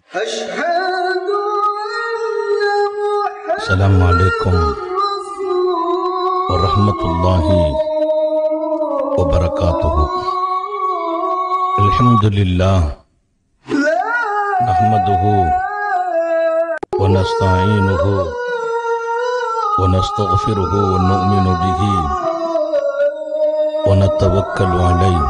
أشهد أن السلام عليكم ورحمة الله وبركاته الحمد لله نحمده ونستعينه ونستغفره ونؤمن به ونتوكل عليه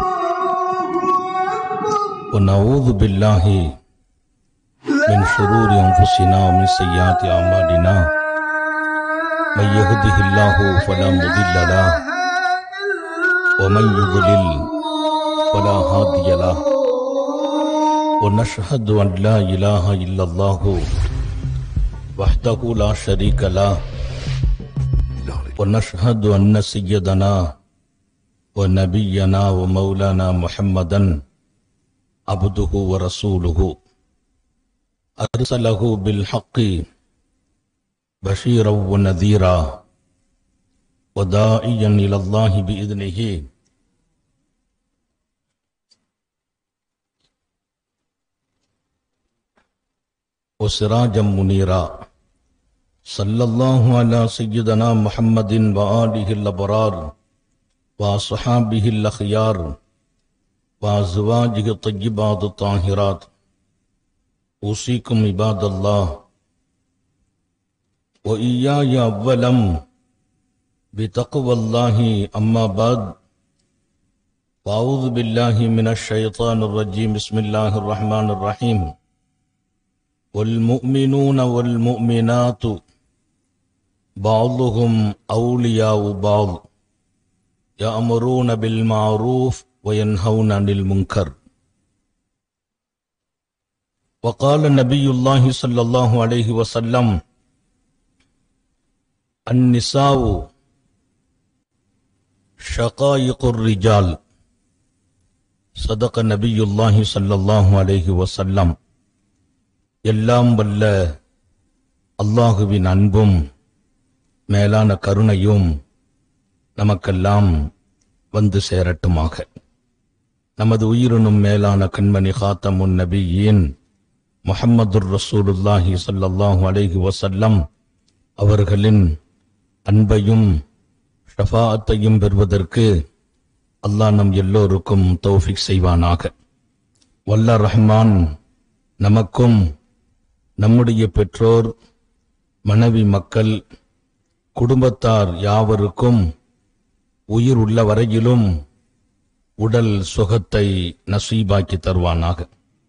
ونعوذ بالله من شرور أنفسنا ومن سيئات أعمالنا من يهده الله فلا مضل له ومن يضلل فلا هادي له ونشهد أن لا إله إلا الله وحده لا شريك له ونشهد أن سيدنا ونبينا ومولانا محمدا عبده ورسوله أرسله بالحق بشيرا ونذيرا وداعيا إلى الله بإذنه وسراجا منيرا صلى الله على سيدنا محمد وآله الأبرار وأصحابه الأخيار وأزواجه الطيبات الطاهرات أوصيكم عباد الله وإياي أولا بتقوى الله أما بعد فأعوذ بالله من الشيطان الرجيم بسم الله الرحمن الرحيم والمؤمنون والمؤمنات بعضهم أولياء بعض يأمرون بالمعروف وينهون عن المنكر وقال نبي الله صلى الله عليه وسلم النساء شقائق الرجال صدق نبي الله صلى الله عليه وسلم எல்லாம் வல்ல அல்லாஹுவின் அன்பும் மேலான கருணையும் நமக்கெல்லாம் வந்து சேரட்டுமாக நமது உயிரினும் மேலான கண்மணி காத்தமுன் நபியின் முஹம்மதுர் ரசூலுல்லாஹி ஸல்லல்லாஹு அலைஹி வஸல்லம் அவர்களின் அன்பையும் ஷஃபாஅத்தையும் பெறுவதற்கு அல்லாஹ் நம் எல்லோருக்கும் தௌஃபிக் செய்வானாக வல்ல ரஹ்மான் நமக்கும் நம்முடைய பெற்றோர் மனைவி மக்கள் குடும்பத்தார் யாவருக்கும் உயிர் உள்ள வரையிலும் உடல் சுகத்தை நசீபாக்கி தருவானாக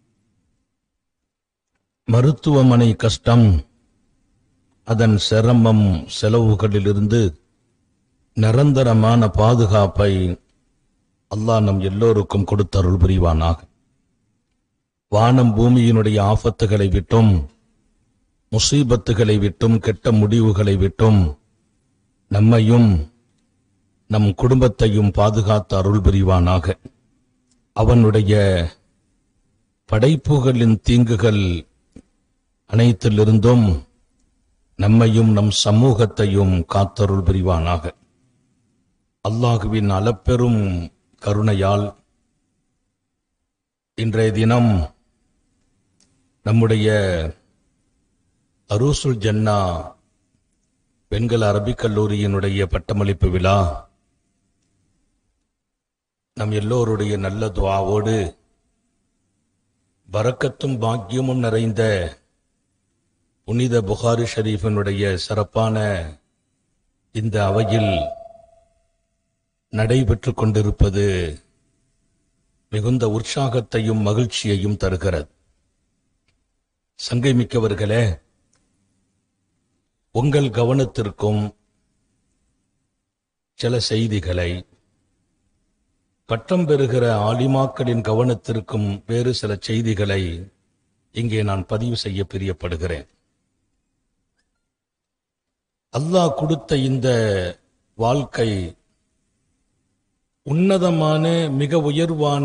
மருத்துவமனை கஷ்டம் அதன் சிரமம் செலவுகளிலிருந்து நிரந்தரமான பாதுகாப்பை அல்லாஹ் நம் எல்லோருக்கும் கொடுத்தருள் புரிவானாக வானம் பூமியினுடைய ஆபத்துகளை விட்டும் முசீபத்துகளை விட்டும் கெட்ட முடிவுகளை விட்டும் நம்மையும் நம் குடும்பத்தையும் பாதுகாத்து அருள் புரிவானாக அவனுடைய படைப்புகளின் தீங்குகள் அனைத்திலிருந்தும் நம்மையும் நம் சமூகத்தையும் காத்தருள் புரிவானாக அல்லாஹுவின் அளப்பெரும் கருணையால் இன்றைய தினம் நம்முடைய அரூசுல் ஜன்னா பெண்கள் அரபிக் கல்லூரியினுடைய பட்டமளிப்பு விழா நம் எல்லோருடைய நல்ல துவாவோடு பரக்கத்தும் பாக்கியமும் நிறைந்த புனித புகாரி ஷரீஃபினுடைய சிறப்பான இந்த அவையில் நடைபெற்று கொண்டிருப்பது மிகுந்த உற்சாகத்தையும் மகிழ்ச்சியையும் தருகிறது சங்கை மிக்கவர்களே உங்கள் கவனத்திற்கும் சில செய்திகளை பட்டம் பெறுகிற ஆலிமாக்களின் கவனத்திற்கும் வேறு சில செய்திகளை இங்கே நான் பதிவு செய்ய பிரியப்படுகிறேன் அல்லாஹ் கொடுத்த இந்த வாழ்க்கை உன்னதமான மிக உயர்வான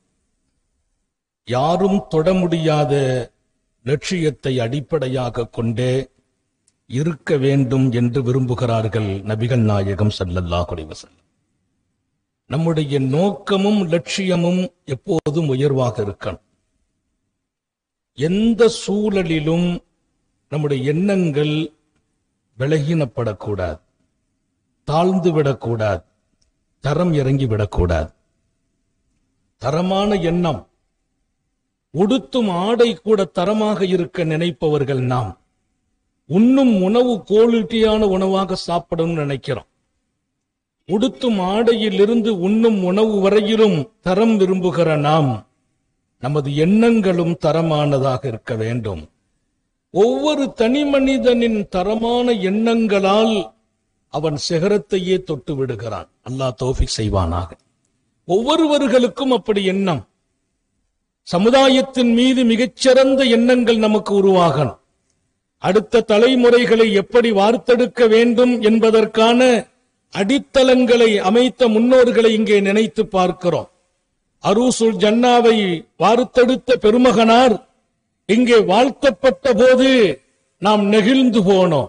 யாரும் தொட முடியாத லட்சியத்தை அடிப்படையாக கொண்டே இருக்க வேண்டும் என்று விரும்புகிறார்கள் நபிகள் நாயகம் ஸல்லல்லாஹு அலைஹி வஸல்லம் நம்முடைய நோக்கமும் லட்சியமும் எப்போதும் உயர்வாக இருக்கணும் எந்த சூழலிலும் நம்முடைய எண்ணங்கள் விலகினப்படக்கூடாது தாழ்ந்து விடக்கூடாது தரம் இறங்கி விடக்கூடாது தரமான எண்ணம் உடுத்தும் ஆடை கூட தரமாக இருக்க நினைப்பவர்கள் நாம் உண்ணும் உணவு குவாலிட்டியான உணவாக சாப்பிடணும்னு நினைக்கிறோம் உடுத்தும் ஆடையிலிருந்து உண்ணும் உணவு வரையிலும் தரம் விரும்புகிற நாம் நமது எண்ணங்களும் தரமானதாக இருக்க வேண்டும் ஒவ்வொரு தனி மனிதனின் தரமான எண்ணங்களால் அவன் சிகரத்தையே தொட்டு விடுகிறான் அல்லாஹ் தௌஃபிக் செய்வானாக ஒவ்வொருவர்களுக்கும் அப்படி எண்ணம் சமுதாயத்தின் மீது மிகச்சிறந்த எண்ணங்கள் நமக்கு உருவாகணும் அடுத்த தலைமுறைகளை எப்படி வார்த்தெடுக்க வேண்டும் என்பதற்கான அடித்தளங்களை அமைத்த முன்னோர்களை இங்கே நினைத்து பார்க்கிறோம் அரூசுல் ஜன்னாவை வார்த்தெடுத்த பெருமகனார் இங்கே வாழ்த்தப்பட்ட போது நாம் நெகிழ்ந்து போனோம்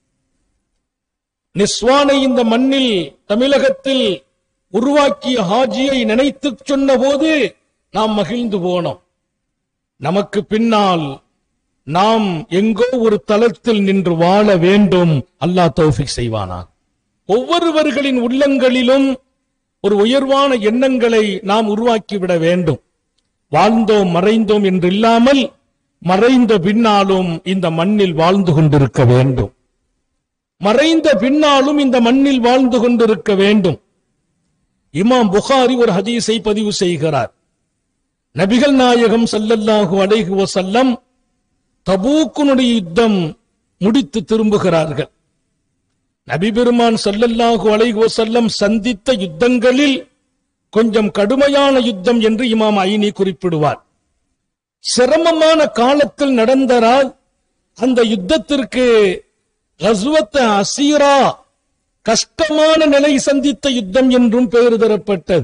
நிஸ்வானை இந்த மண்ணில் தமிழகத்தில் உருவாக்கிய ஹாஜியை நினைத்து சொன்ன போது நாம் மகிழ்ந்து போனோம் நமக்கு பின்னால் நாம் எங்கோ ஒரு தளத்தில் நின்று வாழ வேண்டும் அல்லாஹ் தௌஃபிக் செய்வானா ஒவ்வொருவர்களின் உள்ளங்களிலும் ஒரு உயர்வான எண்ணங்களை நாம் உருவாக்கிவிட வேண்டும் வாழ்ந்தோம் மறைந்தோம் என்று இல்லாமல் மறைந்த பின்னாலும் இந்த மண்ணில் வாழ்ந்து கொண்டிருக்க வேண்டும் மறைந்த பின்னாலும் இந்த மண்ணில் வாழ்ந்து கொண்டிருக்க வேண்டும் இமாம் புகாரி ஒரு ஹதீஸை பதிவு செய்கிறார் நபிகள் நாயகம் ஸல்லல்லாஹு அலைஹி வஸல்லம் தபூக்குனுடைய யுத்தம் முடித்து திரும்புகிறார்கள் நபி பெருமான் ஸல்லல்லாஹு அலைஹி வஸல்லம் சந்தித்த யுத்தங்களில் கொஞ்சம் கடுமையான யுத்தம் என்று இமாம் ஐனி குறிப்பிடுவார் சிரமமான காலத்தில் நடந்ததால் அந்த யுத்தத்திற்கு கஸ்வத்த அசீரா கஷ்டமான நிலை சந்தித்த யுத்தம் என்றும் பெயர் தரப்பட்டது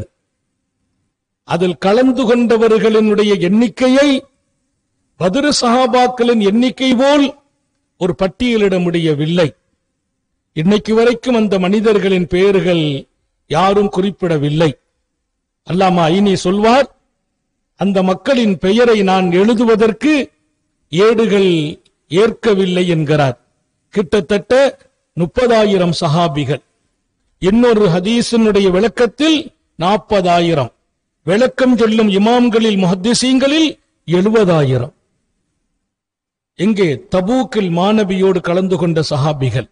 அதில் கலந்து கொண்டவர்களினுடைய எண்ணிக்கையை பதிரு சஹாபாக்களின் எண்ணிக்கை போல் ஒரு பட்டியலிட முடியவில்லை இன்னைக்கு வரைக்கும் அந்த மனிதர்களின் பெயர்கள் யாரும் குறிப்பிடவில்லை அல்லாமா ஐனி சொல்வார் அந்த மக்களின் பெயரை நான் எழுதுவதற்கு ஏடுகள் ஏற்கவில்லை என்கிறார் கிட்டத்தட்ட முப்பதாயிரம் சஹாபிகள் இன்னொரு ஹதீஸினுடைய விளக்கத்தில் நாற்பதாயிரம் விளக்கம் சொல்லும் இமாம்களில் முஹத்திசீங்களில் எழுபதாயிரம் எங்கே தபூக்கில் மாணவியோடு கலந்து கொண்ட சஹாபிகள்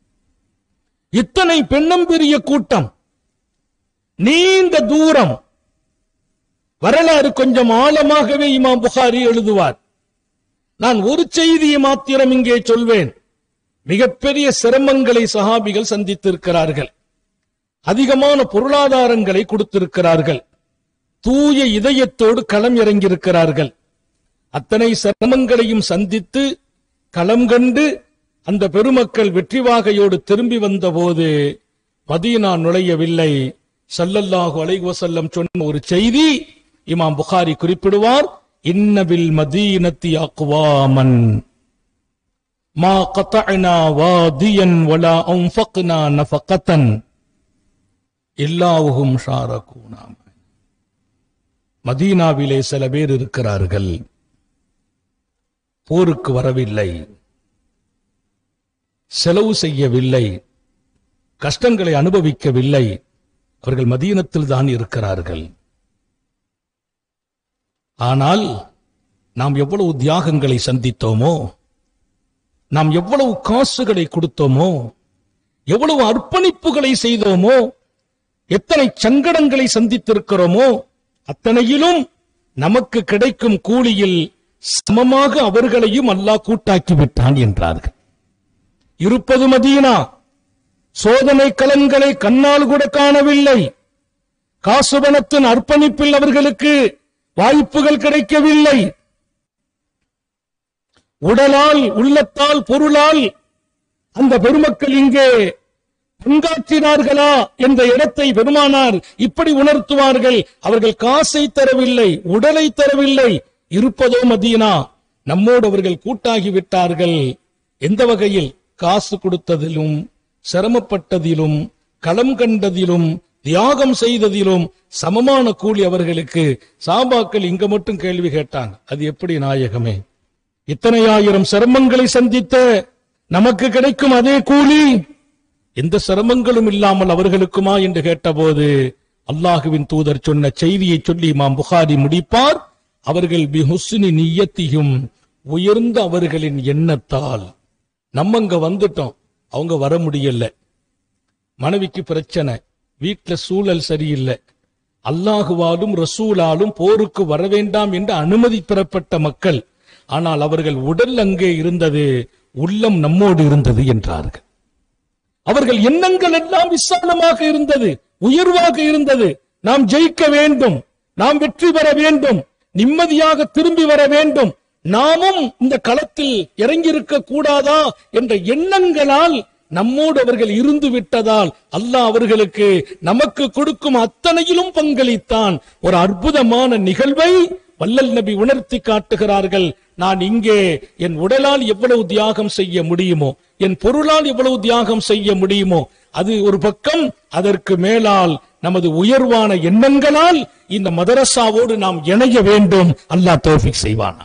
இத்தனை பெண்ணம்பெரிய கூட்டம் நீண்ட தூரம் வரலாறு கொஞ்சம் ஆழமாகவே இமாம் புகாரி எழுதுவார் நான் ஒரு செய்தியை மாத்திரம் இங்கே சொல்வேன் மிகப்பெரிய சிரமங்களை சஹாபிகள் சந்தித்திருக்கிறார்கள் அதிகமான பொருளாதாரங்களை கொடுத்திருக்கிறார்கள் தூய இதயத்தோடு களம் இறங்கியிருக்கிறார்கள் அத்தனை சிரமங்களையும் சந்தித்து களம் கண்டு அந்த பெருமக்கள் வெற்றி வாகையோடு திரும்பி வந்தபோது மதீனா நுழையவில்லை ஸல்லல்லாஹு அலைஹி வஸல்லம் சொன்ன ஒரு செய்தி இமாம் புகாரி குறிப்பிடுவார் இன்னபில் மதீனத்தி அக்வாமன் மா கத்தஅனா வாதியன் வலா அன்ஃபக்னா நஃபகத்தன் இல்லாவுஹும் ஷாரகூனா மதீனாவிலே சில பேர் இருக்கிறார்கள் போருக்கு வரவில்லை செலவு செய்யவில்லை கஷ்டங்களை அனுபவிக்கவில்லை அவர்கள் மதீனத்தில் தான் இருக்கிறார்கள் ஆனால் நாம் எவ்வளவு தியாகங்களை சந்தித்தோமோ நாம் எவ்வளவு காசுகளை கொடுத்தோமோ எவ்வளவு அர்ப்பணிப்புகளை செய்தோமோ எத்தனை சங்கடங்களை சந்தித்திருக்கிறோமோ அத்தனையிலும் நமக்கு கிடைக்கும் கூலியில் சமமாக அவர்களையும் அல்லாஹ் கூட்டாக்கி விட்டான் என்றார்கள் இருப்பது மதீனா சோதனை கலன்களை கண்ணால் கூட காணவில்லை காசுபணத்தின் அர்ப்பணிப்பில் அவர்களுக்கு வாய்ப்புகள் கிடைக்கவில்லை உடலால் உள்ளத்தால் பொருளால் அந்த பெருமக்கள் இங்கே பங்காற்றினார்களா என்ற இடத்தை பெருமானார் இப்படி உணர்த்துவார்கள் அவர்கள் காசை தரவில்லை உடலை தரவில்லை இருப்பதோ மதீனா நம்மோடு அவர்கள் கூட்டாகி விட்டார்கள் எந்த வகையில் காசு கொடுத்ததிலும் சிரமப்பட்டதிலும் களம் கண்டதிலும் தியாகம் செய்ததிலும் சமமான கூலி அவர்களுக்கு சாபாக்கள் இங்க மட்டும் கேள்வி கேட்டாங்க அது எப்படி நாயகமே இத்தனை ஆயிரம் சிரமங்களை சந்தித்த நமக்கு கிடைக்கும் அதே கூலி எந்த சிரமங்களும் இல்லாமல் அவர்களுக்குமா என்று கேட்டபோது அல்லாஹுவின் தூதர் சொன்ன செய்தியை சொல்லி இமாம் புகாரி முடிப்பார் அவர்கள் பிஹுஸ்னி நியத்தியும் உயர்ந்த அவர்களின் எண்ணத்தால் நம்ம அங்க வந்துட்டோம் அவங்க வர முடியல மனைவிக்கு பிரச்சனை வீட்டுல சூழல் சரியில்லை அல்லாஹுவாலும் ரசூலாலும் போருக்கு வர வேண்டாம் என்று அனுமதி பெறப்பட்ட மக்கள் ஆனால் அவர்கள் உடல் அங்கே இருந்தது உள்ளம் நம்மோடு இருந்தது என்றார்கள் அவர்கள் எண்ணங்கள் எல்லாம் விசாலமாக இருந்தது உயர்வாக இருந்தது நாம் ஜெயிக்க வேண்டும் நாம் வெற்றி பெற வேண்டும் நிம்மதியாக திரும்பி வர வேண்டும் நாமும் இந்த களத்தில் இறங்கியிருக்க கூடாதா என்ற எண்ணங்களால் நம்மோடு அவர்கள் இருந்து விட்டதால் அல்லாஹ் அவர்களுக்கு நமக்கு கொடுக்கும் அத்தனையிலும் பங்களித்தான் ஒரு அற்புதமான நிகழ்வை வல்லல் நபி உணர்த்தி காட்டுகிறார்கள் நான் இங்கே என் உடலால் எவ்வளவு தியாகம் செய்ய முடியுமோ என் பொருளால் எவ்வளவு தியாகம் செய்ய முடியுமோ அது ஒரு பக்கம் அதற்கு மேலால் நமது உயர்வான எண்ணங்களால் இந்த மதரசாவோடு நாம் இணைய வேண்டும் அல்லாஹ் தோஃபிக் செய்வானாக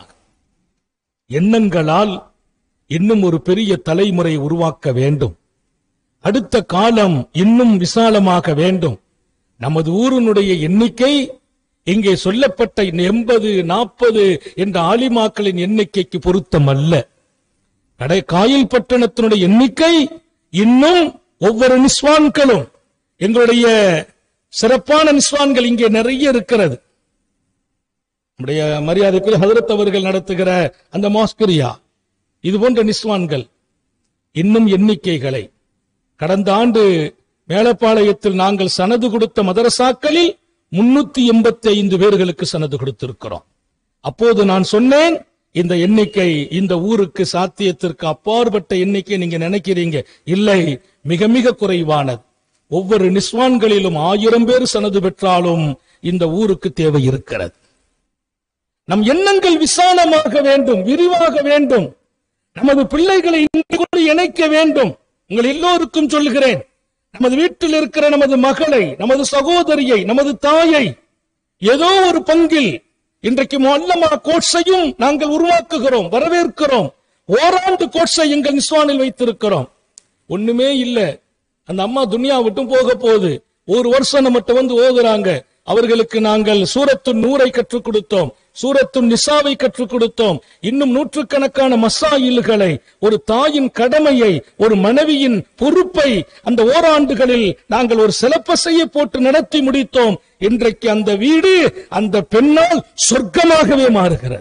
எண்ணங்களால் இன்னும் ஒரு பெரிய தலைமுறை உருவாக்க வேண்டும் அடுத்த காலம் இன்னும் விசாலமாக வேண்டும் நமது ஊரினுடைய எண்ணிக்கை இங்கே சொல்லப்பட்ட எண்பது நாற்பது என்ற ஆலிமாக்களின் எண்ணிக்கைக்கு பொருத்தம் அல்ல கடை காயில் பட்டணத்தினுடைய எண்ணிக்கை இன்னும் ஒவ்வொரு நிஸ்வான்களும் எங்களுடைய சிறப்பான நிஸ்வான்கள் இங்கே நிறைய இருக்கிறது நம்முடைய மரியாதைக்குரிய ஹதரத் அவர்கள் நடத்துகிற அந்த மாஸ்கரியா இது போன்ற நிஸ்வான்கள் இன்னும் எண்ணிக்கைகளை கடந்த ஆண்டு மேலப்பாளையத்தில் நாங்கள் சனது கொடுத்த மதரசாக்களில் முன்னூத்தி எண்பத்தி ஐந்து பேர்களுக்கு சனது கொடுத்திருக்கிறோம் அப்போது நான் சொன்னேன் இந்த எண்ணிக்கை இந்த ஊருக்கு சாத்தியத்திற்கு அப்பாற்பட்ட எண்ணிக்கை நீங்க நினைக்கிறீங்க இல்லை மிக மிக குறைவானது ஒவ்வொரு நிஸ்வான்களிலும் ஆயிரம் பேர் சனது பெற்றாலும் இந்த ஊருக்கு தேவை இருக்கிறது நம் எண்ணங்கள் விசாலமாக வேண்டும் விரிவாக வேண்டும் நமது பிள்ளைகளை இன்று கொண்டு இணைக்க வேண்டும் உங்கள் எல்லோருக்கும் சொல்கிறேன் நமது வீட்டில் இருக்கிற நமது மகளை நமது சகோதரியை நமது தாயை ஏதோ ஒரு பங்கில் இன்றைக்கு மல்லமா கோட்ஸையும் நாங்கள் உருவாக்குகிறோம் வரவேற்கிறோம் ஓராண்டு கோட்ஸை எங்கள் நிஸ்வானில் வைத்திருக்கிறோம் ஒண்ணுமே இல்ல அந்த அம்மா துனியா விட்டும் போக போகுது ஒரு வருஷம் நம்மகிட்ட வந்து ஓதுறாங்க அவர்களுக்கு நாங்கள் சூரத்து நூரை கற்றுக் கொடுத்தோம் சூரத்து நிசாவை கற்றுக் கொடுத்தோம் இன்னும் நூற்றுக்கணக்கான மசாயில்களை ஒரு தாயின் கடமையை ஒரு மனைவியின் பொறுப்பை அந்த ஓராண்டுகளில் நாங்கள் ஒரு சிலப்பசையை போட்டு நடத்தி முடித்தோம் இன்றைக்கு அந்த வீடு அந்த பெண்ணால் சொர்க்கமாகவே மாறுகிறது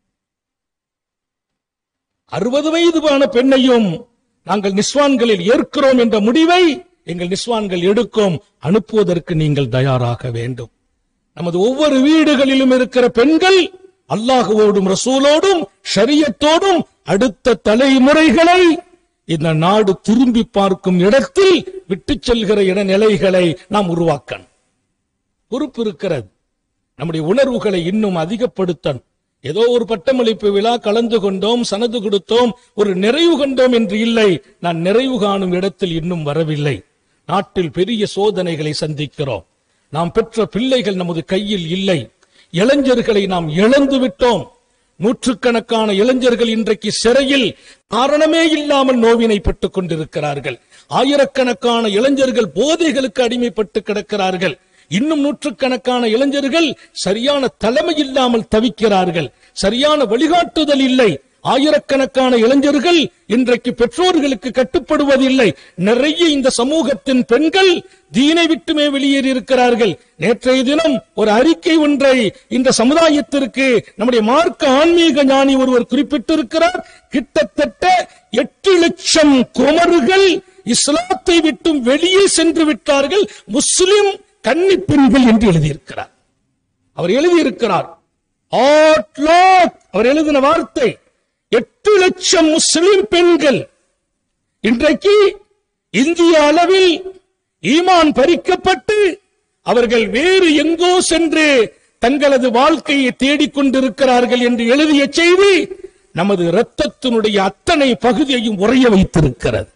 அறுபது வயதுவான பெண்ணையும் நாங்கள் நிஸ்வான்களில் ஏற்கிறோம் என்ற முடிவை எங்கள் நிஸ்வான்கள் எடுக்கும் அனுப்புவதற்கு நீங்கள் தயாராக வேண்டும் நமது ஒவ்வொரு வீடுகளிலும் இருக்கிற பெண்கள் அல்லாஹுவோடும் ரசூலோடும் ஷரியத்தோடும் அடுத்த தலைமுறைகளை இந்த நாடு திரும்பி பார்க்கும் இடத்தில் விட்டு செல்கிற இடநிலைகளை நாம் உருவாக்கணும் பொறுப்பு இருக்கிறது நம்முடைய உணர்வுகளை இன்னும் அதிகப்படுத்தணும் ஏதோ ஒரு பட்டமளிப்பு விழா கலந்து கொண்டோம் சனது கொடுத்தோம் ஒரு நிறைவு கண்டோம் என்று இல்லை நான் நிறைவு காணும் இடத்தில் இன்னும் வரவில்லை நாட்டில் பெரிய சோதனைகளை சந்திக்கிறோம் நாம் பெற்ற பிள்ளைகள் நமது கையில் இல்லை இளைஞர்களை நாம் இழந்து விட்டோம் நூற்றுக்கணக்கான இளைஞர்கள் இன்றைக்கு சிறையில் காரணமே இல்லாமல் நோவினை பட்டுக் கொண்டிருக்கிறார்கள் ஆயிரக்கணக்கான இளைஞர்கள் போதைகளுக்கு அடிமைப்பட்டு கிடக்கிறார்கள் இன்னும் நூற்றுக்கணக்கான இளைஞர்கள் சரியான தலைமை இல்லாமல் தவிக்கிறார்கள் சரியான வழிகாட்டுதல் இல்லை ஆயிரக்கணக்கான இளைஞர்கள் இன்றைக்கு பெற்றோர்களுக்கு கட்டுப்படுவதில்லை நிறைய இந்த சமூகத்தின் பெண்கள் தீனை விட்டுமே வெளியேறி இருக்கிறார்கள் நேற்றைய தினம் ஒரு அறிக்கை ஒன்றை இந்த சமுதாயத்திற்கு நம்முடைய மார்க்க ஆன்மீக ஞானி ஒருவர் குறிப்பிட்டிருக்கிறார் கிட்டத்தட்ட எட்டு லட்சம் குமர்கள் இஸ்லாத்தை விட்டும் வெளியே சென்று விட்டார்கள் முஸ்லிம் கன்னி பெண்கள் என்று எழுதியிருக்கிறார் அவர் எழுதியிருக்கிறார் ஆட்லாக் அவர் எழுதின வார்த்தை எட்டு லட்சம் முஸ்லிம் பெண்கள் இன்றைக்கு இந்திய அளவில் ஈமான் பறிக்கப்பட்டு அவர்கள் வேறு எங்கோ சென்று தங்களது வாழ்க்கையை தேடிக்கொண்டிருக்கிறார்கள் என்று எழுதிய செய்தி நமது இரத்தத்தினுடைய அத்தனை பகுதியையும் உறைய வைத்திருக்கிறது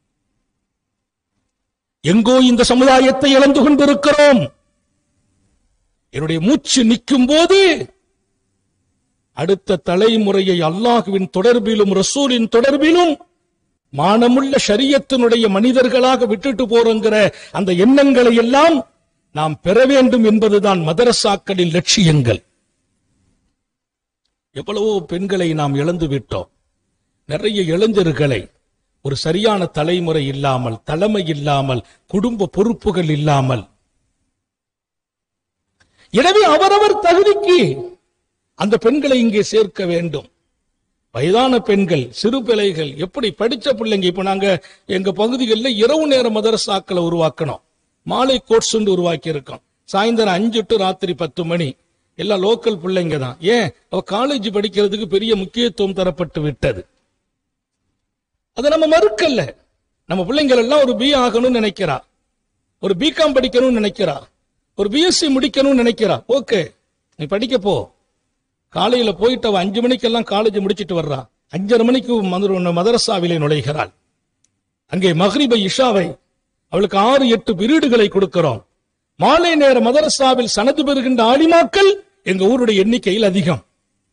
எங்கோ இந்த சமுதாயத்தை இழந்து கொண்டிருக்கிறோம் என்னுடைய மூச்சு நிற்கும் போது அடுத்த தலைமுறையை அல்லாஹுவின் தொடர்பிலும் ரசூலின் தொடர்பிலும் மானமுள்ள ஷரியத்தினுடைய மனிதர்களாக விட்டுட்டு போறோங்கிற அந்த எண்ணங்களை எல்லாம் நாம் பெற வேண்டும் என்பதுதான் மதரசாக்களின் லட்சியங்கள் எவ்வளவோ பெண்களை நாம் இழந்து விட்டோம் நிறைய இளைஞர்களை ஒரு சரியான தலைமுறை இல்லாமல் தலைமை இல்லாமல் குடும்ப பொறுப்புகள் இல்லாமல் எனவே அவரவர் தகுதிக்கு அந்த பெண்களை இங்கே சேர்க்க வேண்டும் வயதான பெண்கள் சிறு பிள்ளைகள் எப்படி படிச்ச பிள்ளைங்க இப்ப நாங்க எங்க பகுதிகளில் இரவு நேர மதரசாக்களை உருவாக்கணும் மாலை கோர்ஸ் உருவாக்கி இருக்கோம் சாயந்தரம் அஞ்சு டு ராத்திரி பத்து மணி எல்லாம் லோக்கல் பிள்ளைங்க தான் ஏன் அவ காலேஜ் படிக்கிறதுக்கு பெரிய முக்கியத்துவம் தரப்பட்டு விட்டது அதை நம்ம மறுக்கல்ல நம்ம பிள்ளைங்கள் எல்லாம் ஒரு பி ஆகணும்னு நினைக்கிறா ஒரு பிகாம் படிக்கணும்னு நினைக்கிறா ஒரு பிஎஸ்சி முடிக்கணும்னு நினைக்கிறா ஓகே நீ படிக்க போ காலையில போயிட்டு அவ அஞ்சு மணிக்கெல்லாம் காலேஜ் முடிச்சிட்டு வர்றா அஞ்சரை மணிக்கு மதுர- மதரசாவிலே நுழைகிறாள் அங்கே மஹ்ரிபை இஷாவை அவளுக்கு ஆறு எட்டு பீரியடுகளை கொடுக்கிறோம் மாலை நேர மதரசாவில் சனது பெறுகின்ற ஆலிமாக்கள் எங்க ஊருடைய எண்ணிக்கையில் அதிகம்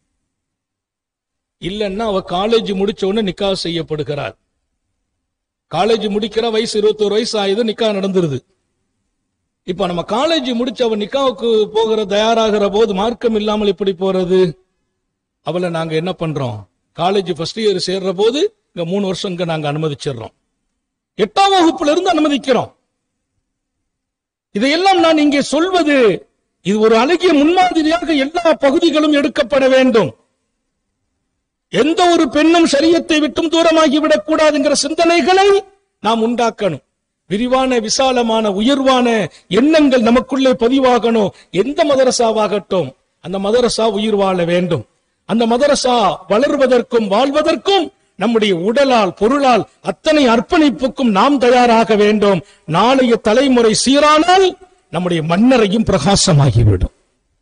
இல்லன்னா அவ காலேஜ் முடிச்ச உடனே நிக்கா செய்யப்படுகிறாள் காலேஜ் முடிக்கிற வயசு இருபத்தோரு வயசு ஆயுது நிக்கா நடந்துருது இப்ப நம்ம காலேஜ் முடிச்சு அவ நிக்காவுக்கு போகிற தயாராகிற போது மார்க்கம் இல்லாமல் எப்படி போறது அவளை நாங்க என்ன பண்றோம் காலேஜ் ஃபர்ஸ்ட் இயர் சேர்ற போது இங்க மூணு வருஷம் இங்க நாங்க அனுமதிச்சிடுறோம் எட்டாம் வகுப்புல இருந்து அனுமதிக்கிறோம் இதையெல்லாம் நான் இங்கே சொல்வது இது ஒரு அழகிய முன்மாதிரியாக எல்லா பகுதிகளும் எடுக்கப்பட வேண்டும் எந்த ஒரு பெண்ணும் சரியத்தை விட்டும் தூரமாகிவிடக் கூடாதுங்கிற சிந்தனைகளை நாம் உண்டாக்கணும் விரிவான விசாலமான உயர்வான எண்ணங்கள் நமக்குள்ளே பதிவாகணும் எந்த மதரசாவாகட்டும் அந்த மதரசா உயிர் வாழ வேண்டும் அந்த மதரசா வளர்வதற்கும் வாழ்வதற்கும் நம்முடைய உடலால் பொருளால் அத்தனை அர்ப்பணிப்புக்கும் நாம் தயாராக வேண்டும் நாளைய தலைமுறை சீரானால் நம்முடைய மன்னரையும் பிரகாசமாகிவிடும்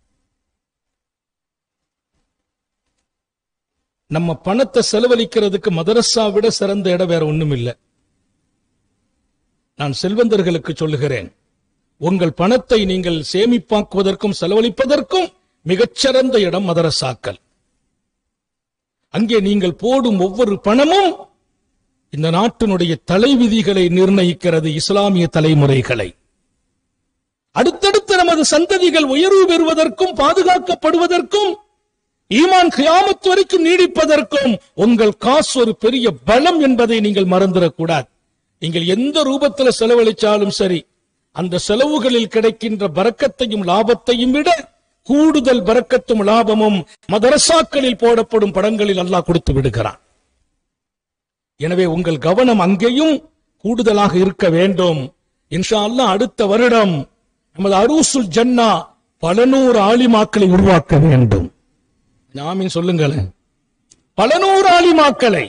நம்ம பணத்தை செலவழிக்கிறதுக்கு மதரசா விட சிறந்த இடம் வேற ஒண்ணும் இல்லை நான் செல்வந்தர்களுக்கு சொல்லுகிறேன் உங்கள் பணத்தை நீங்கள் சேமிப்பாக்குவதற்கும் செலவழிப்பதற்கும் மிகச்சிறந்த இடம் மதரசாக்கள் அங்கே நீங்கள் போடும் ஒவ்வொரு பணமும் இந்த நாட்டினுடைய தலைவிதிகளை நிர்ணயிக்கிறது இஸ்லாமிய தலைமுறைகளை அடுத்தடுத்து நமது சந்ததிகள் உயர்வு பெறுவதற்கும் பாதுகாக்கப்படுவதற்கும் ஈமான் கியாமத் வரைக்கும் நீடிப்பதற்கும் உங்கள் காசு ஒரு பெரிய பலம் என்பதை நீங்கள் மறந்துடக்கூடாது நீங்கள் எந்த ரூபத்துல செலவழிச்சாலும் சரி அந்த செலவுகளில் கிடைக்கின்ற பரக்கத்தையும் லாபத்தையும் விட கூடுதல் பரக்கத்தும் லாபமும் மதரசாக்களில் போடப்படும் படங்களில் அல்லாஹ் கொடுத்து விடுகிறான் எனவே உங்கள் கவனம் அங்கேயும் கூடுதலாக இருக்க வேண்டும் இன்ஷா அல்லாஹ் அடுத்த வருடம் நமது அரூசுல் ஜன்னா பல நூறு ஆலிமாக்களை உருவாக்க வேண்டும் நாமின் சொல்லுங்களேன் பல நூறு ஆலிமாக்களை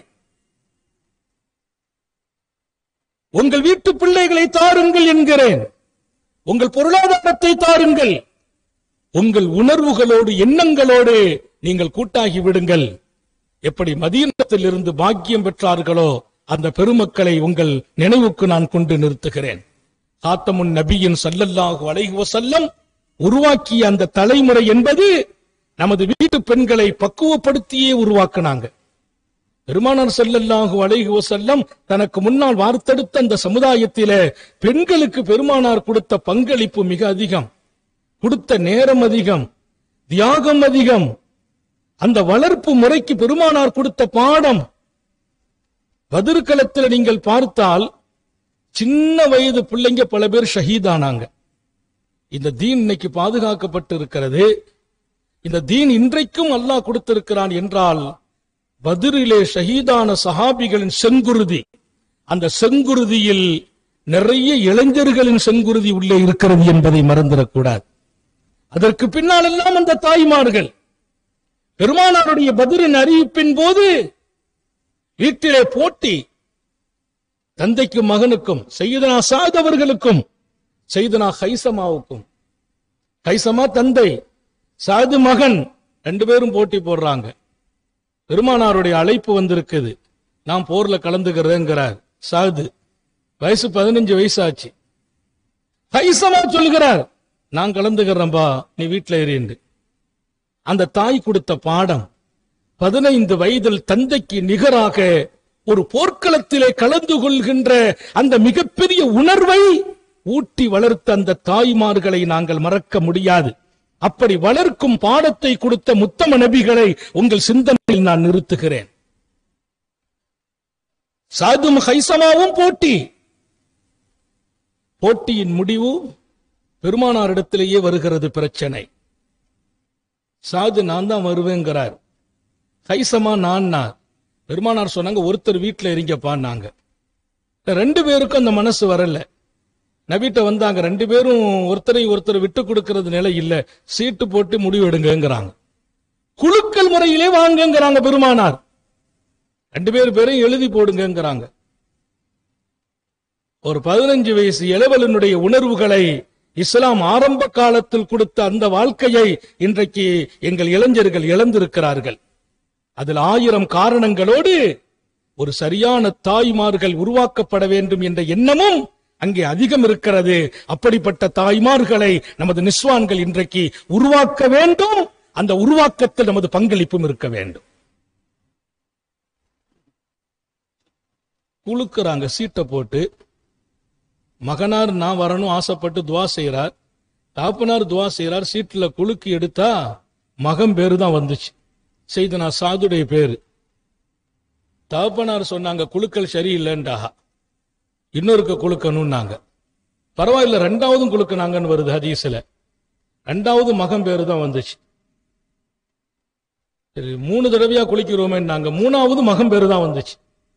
உங்கள் வீட்டு பிள்ளைகளை தாருங்கள் என்கிறேன் உங்கள் பொருளாதாரத்தை தாருங்கள் உங்கள் உணர்வுகளோடு எண்ணங்களோடு நீங்கள் கூட்டாகி விடுங்கள் எப்படி மதீனத்தில் இருந்து பாக்கியம் பெற்றார்களோ அந்த பெருமக்களை உங்கள் நினைவுக்கு நான் கொண்டு நிறுத்துகிறேன் காத்தமுன் நபியின் சல்லல்லாஹு அலைஹி வஸல்லம் உருவாக்கிய அந்த தலைமுறை என்பது நமது வீட்டு பெண்களை பக்குவப்படுத்தியே உருவாக்குனாங்க பெருமானார் ஸல்லல்லாஹு அலைஹி வஸல்லம் தனக்கு முன்னால் வார்த்தெடுத்த அந்த சமுதாயத்திலே பெண்களுக்கு பெருமானார் கொடுத்த பங்களிப்பு மிக அதிகம் கொடுத்த நேரம் அதிகம் தியாகம் அதிகம் அந்த வளர்ப்பு முறைக்கு பெருமானார் கொடுத்த பாடம் பதிர்களத்தில் நீங்கள் பார்த்தால் சின்ன வயது பிள்ளைங்க பல பேர் ஷஹீதானாங்க இந்த தீன் இன்னைக்கு பாதுகாக்கப்பட்டு இருக்கிறது இந்த தீன் இன்றைக்கும் அல்லாஹ் கொடுத்திருக்கிறான் என்றால் பதிரிலே ஷஹீதான சஹாபிகளின் செங்குருதி அந்த செங்குருதியில் நிறைய இளைஞர்களின் செங்குருதி உள்ளே இருக்கிறது என்பதை மறந்துடக்கூடாது அதற்கு பின்னால் எல்லாம் அந்த தாய்மார்கள் பெருமானாருடைய பதிரின் அறிவிப்பின் போது வீட்டிலே போட்டி தந்தைக்கும் மகனுக்கும் செய்தனா சாத் அவர்களுக்கும் செய்தனா ஹைசமாவுக்கும் ஹைசமா தந்தை சாது மகன் ரெண்டு பேரும் போட்டி போடுறாங்க பெருமானாருடைய அழைப்பு வந்திருக்குது நான் போர்ல கலந்துக்கிறேங்கிறார் சாது வயசு பதினஞ்சு வயசு ஆச்சு ஹைசமா சொல்கிறார் நான் கலந்துக்கிறேன்பா நீ வீட்டுல இருந்து அந்த தாய் கொடுத்த பாடம் பதினைந்து வயதில் தந்தைக்கு நிகராக ஒரு போர்க்களத்திலே கலந்து கொள்கின்ற அந்த மிகப்பெரிய உணர்வை ஊட்டி வளர்த்த அந்த தாய்மார்களை நாங்கள் மறக்க முடியாது அப்படி வளர்க்கும் பாடத்தை கொடுத்த முத்தம நபிகளை உங்கள் சிந்தனையில் நான் நிறுத்துகிறேன் சாதும் ஹைசமாவும் போட்டி போட்டியின் முடிவு பெருமானாரிடத்திலேயே வருகிறது பிரச்சனை சாது நான் தான் வருவேங்கிறார் ஹைசமா நான் பெருமானார் சொன்னாங்க ஒருத்தர் வீட்டுல இருங்கப்பான்னாங்க ரெண்டு பேருக்கும் அந்த மனசு வரல நபிட்ட வந்தாங்க ரெண்டு பேரும் ஒருத்தரை ஒருத்தர் விட்டு கொடுக்கறது நிலை இல்ல சீட்டு போட்டு முடிவு எடுங்கங்கிறாங்க குழுக்கள் முறையிலே வாங்கங்கிறாங்க பெருமானார் ரெண்டு பேர் பேரையும் எழுதி போடுங்கங்கிறாங்க ஒரு பதினஞ்சு வயசு இளவலனுடைய உணர்வுகளை இஸ்லாம் ஆரம்ப காலத்தில் கொடுத்த அந்த வாழ்க்கையை இன்றைக்கு எங்கள் இளைஞர்கள் இழந்திருக்கிறார்கள் அதில் ஆயிரம் காரணங்களோடு ஒரு சரியான தாய்மார்கள் உருவாக்கப்பட வேண்டும் என்ற எண்ணமும் அங்கே அதிகம் இருக்கிறது அப்படிப்பட்ட தாய்மார்களை நமது நிஸ்வான்கள் இன்றைக்கு உருவாக்க வேண்டும் அந்த உருவாக்கத்தில் நமது பங்களிப்பும் இருக்க வேண்டும் குலுக்குறாங்க சீட்டை போட்டு மகனார் நான் வரணும் ஆசைப்பட்டு துவா செய்யறார் தாப்பனார் துவா செய்யறார் சீட்டுல குலுக்கி எடுத்தா மகன் பேரு தான் வந்துச்சு செய்தனா சாதுடைய பேரு தாப்பனார் சொன்னாங்க குழுக்கள் சரியில்லைன்றாக இன்னொருக்க குழுக்கணும்னாங்க பரவாயில்ல ரெண்டாவதும் குழுக்குனாங்கன்னு வருது ஹதீஸ்ல ரெண்டாவது மகன் பேரு தான் வந்துச்சு சரி மூணு தடவையா குளிக்கிறோமே நாங்க மூணாவது மகன் பேரு தான் வந்துச்சு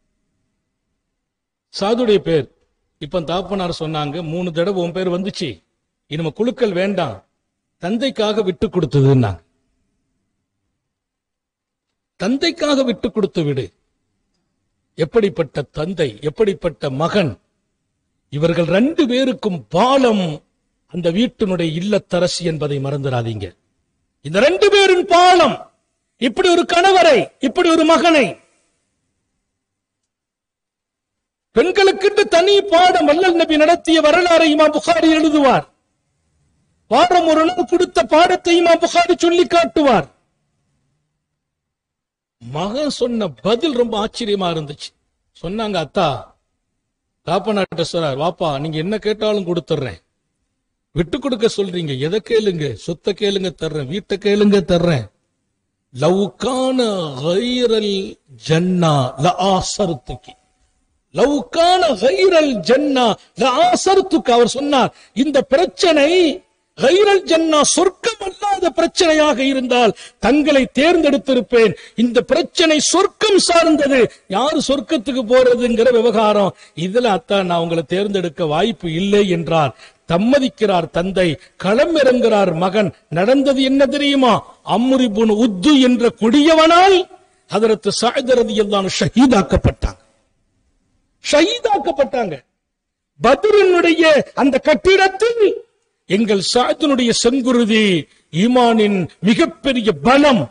சாதுடைய பேர் இப்ப தாப்பனார் சொன்னாங்க மூணு தடவை உன் பேர் வந்துச்சு இனிமே குழுக்கள் வேண்டாம் தந்தைக்காக விட்டு கொடுத்ததுன்னாங்க தந்தைக்காக விட்டு கொடுத்து விடு எப்படிப்பட்ட தந்தை எப்படிப்பட்ட மகன் இவர்கள் ரெண்டு பேருக்கும் பாலம் அந்த வீட்டினுடைய இல்லத்தரசி என்பதை மறந்துடாதீங்க இந்த ரெண்டு பேரின் பாலம் இப்படி ஒரு கணவரை இப்படி ஒரு மகனை பெண்களுக்கு தனி பாடம் வல்லல் நபி நடத்திய வரலாறை இமாம் புகாரி எழுதுவார் வாரம் ஒரு நாள் கொடுத்த பாடத்தை இமாம் புகாரி சொல்லி காட்டுவார் மகன் சொன்ன பதில் ரொம்ப ஆச்சரியமா இருந்துச்சு சொன்னாங்க அத்தா தாப்பனாட்ட சொல்றார் வாப்பா நீங்க என்ன கேட்டாலும் கொடுத்துட்றேன் விட்டு கொடுக்க சொல்றீங்க எதை கேளுங்க சொத்தை கேளுங்க தர்றேன் வீட்டை கேளுங்க தர்றேன் லவ்கான கைரல் ஜன்னா லஆசர்த்துக்கி லவ்கான கைரல் ஜன்னா லஆசர்த்துக்கு அவர் சொன்னார் இந்த பிரச்சனை கைரல் ஜன்னா சொர்க்கம் அல்லாத பிரச்சனையாக இருந்தால் தங்களை தேர்ந்தெடுத்திருப்பேன் இந்த பிரச்சனை சொர்க்கம் சார்ந்தது யாரு சொர்க்கத்துக்கு போறதுங்கிற விவகாரம் இதுல அத்தா நான் உங்களை தேர்ந்தெடுக்க வாய்ப்பு இல்லை என்றார் தம்மதிக்கிறார் தந்தை களம் இறங்குகிறார் மகன் நடந்தது என்ன தெரியுமா அம்முரிபுன் உத்து என்ற கொடியவனால் அதற்கு சாய்தரதி எல்லாம் ஷஹீதாக்கப்பட்டாங்க ஷஹீதாக்கப்பட்டாங்க பத்ரினுடைய அந்த கட்டிடத்தில் எங்கள் சாயத்தினுடைய செங்குருதி ஈமானின் மிகப்பெரிய பலம்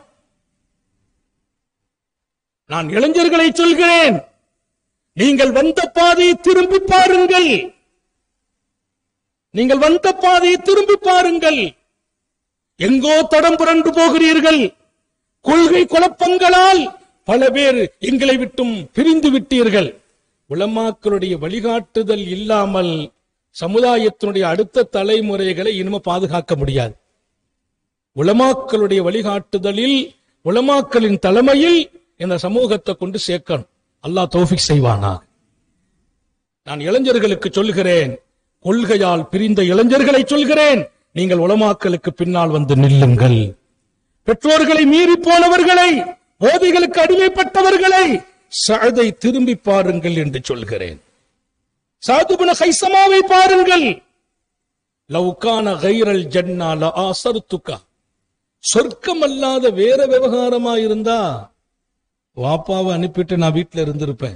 நான் இளைஞர்களை சொல்கிறேன் நீங்கள் வந்த பாதையை திரும்பி பாருங்கள் நீங்கள் வந்த பாதையை திரும்பி பாருங்கள் எங்கோ தடம் புரண்டு போகிறீர்கள் கொள்கை குழப்பங்களால் பல பேர் எங்களை விட்டும் பிரிந்து விட்டீர்கள் உலமாக்களுடைய வழிகாட்டுதல் இல்லாமல் சமுதாயத்தினுடைய அடுத்த தலைமுறைகளை இனிமே பாதுகாக்க முடியாது உலமாக்களுடைய வழிகாட்டுதலில் உலமாக்களின் தலைமையில் இந்த சமூகத்தை கொண்டு சேர்க்கணும் அல்லாஹ் தௌஃபிக் செய்வானா நான் இளைஞர்களுக்கு சொல்கிறேன் கொள்கையால் பிரிந்த இளைஞர்களை சொல்கிறேன் நீங்கள் உலமாக்களுக்கு பின்னால் வந்து நில்லுங்கள் பெற்றோர்களை மீறி போனவர்களை போதைகளுக்கு அடிமைப்பட்டவர்களை சதை திரும்பி பாருங்கள் என்று சொல்கிறேன் சாதுபுன ஹைசமாவை பாருங்கள் லவ்கான கைரல் ஜன்னா லஆசர்துகா சொர்க்கம் அல்லாத வேற விவகாரமா இருந்தா வாப்பாவை அனுப்பிட்டு நான் வீட்டுல இருந்திருப்பேன்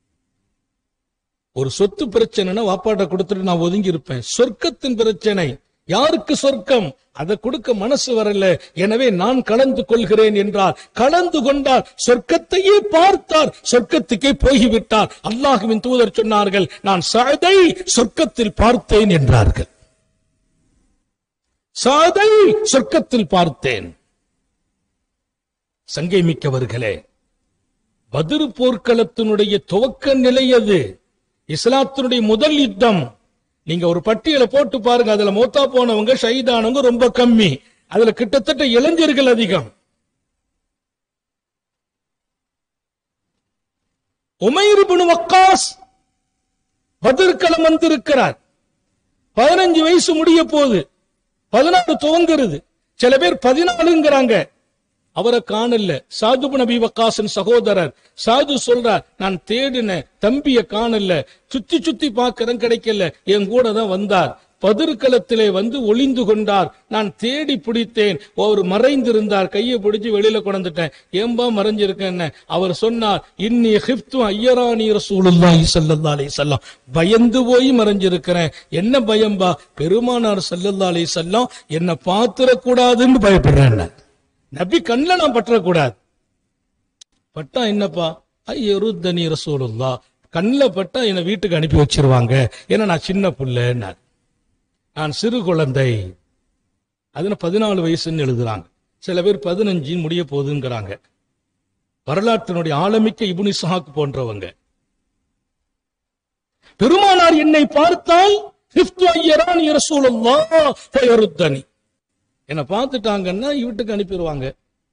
ஒரு சொத்து பிரச்சனைனா வாப்பாட்ட கொடுத்துட்டு நான் ஒதுங்கி இருப்பேன் சொர்க்கத்தின் பிரச்சனை யாருக்கு சொர்க்கம் அதை கொடுக்க மனசு வரல எனவே நான் கலந்து கொள்கிறேன் என்றார் கலந்து கொண்டார் சொர்க்கத்தையே பார்த்தார் சொர்க்கத்துக்கே போய்விட்டார் அல்லாஹுவின் தூதர் சொன்னார்கள் நான் சாதை சொர்க்கத்தில் பார்த்தேன் என்றார்கள் சாதை சொர்க்கத்தில் பார்த்தேன் சங்கை மிக்கவர்களே பதிரு போர்க்களத்தினுடைய துவக்க நிலை அது இஸ்லாத்தினுடைய முதல் யுத்தம் நீங்க ஒரு பட்டியலை போட்டு பாருங்க அதுல மூத்தா போனவங்க ஷஹீதானவங்க ரொம்ப கம்மி அதுல கிட்டத்தட்ட இளைஞர்கள் அதிகம் உமைர் இப்னு வக்காஸ் பதிர்களம் வந்திருக்கிறார் பதினஞ்சு வயசு முடிய போகுது பதினாறு துவங்குறது சில பேர் பதினாலுங்கிறாங்க அவரை காணல சாது நபி வக்காசன் சகோதரர் சாது சொல்றார் நான் தேடின தம்பிய காணல சுத்தி சுத்தி பார்க்கறேன் கிடைக்கல என் கூட தான் வந்தார் பதிர்களத்திலே வந்து ஒளிந்து கொண்டார் நான் தேடி பிடித்தேன் அவர் மறைந்திருந்தார் கையை பிடிச்சு வெளியில கொண்டுட்டேன் ஏம்பா மறைஞ்சிருக்கேன்னு அவர் சொன்னார் இன்னி ஹிப்து ஐயராணி ரசூலுல்லாஹி ஸல்லல்லாஹு அலைஹி வஸல்லம் பயந்து போய் மறைஞ்சிருக்கிறேன் என்ன பயம்பா பெருமானார் ஸல்லல்லாஹு அலைஹி வஸல்லம் என்ன பாத்திர கூடாதுன்னு பயப்படுறேன் நபி கண்ணில் நான் பற்றக்கூடாது பட்டா என்னப்பா ஐயருத்தனி ரசூலுல்லா கண்ணில் பட்டா என்னை வீட்டுக்கு அனுப்பி வச்சிருவாங்க ஏன்னா நான் சின்ன புள்ளன்னார் நான் சிறு குழந்தை அதுல பதினாலு வயசுன்னு எழுதுறாங்க சில பேர் பதினஞ்சு முடிய போகுதுங்கிறாங்க வரலாற்றினுடைய ஆழமிக்க இபுனி சஹாக் போன்றவங்க பெருமானார் என்னை பார்த்தால் ஹிஃப்து ஐயரான் ரசூலுல்லாஹ் ஃபயருத்தனி என்னை பார்த்துட்டாங்கன்னா வீட்டுக்கு அனுப்பிடுவாங்க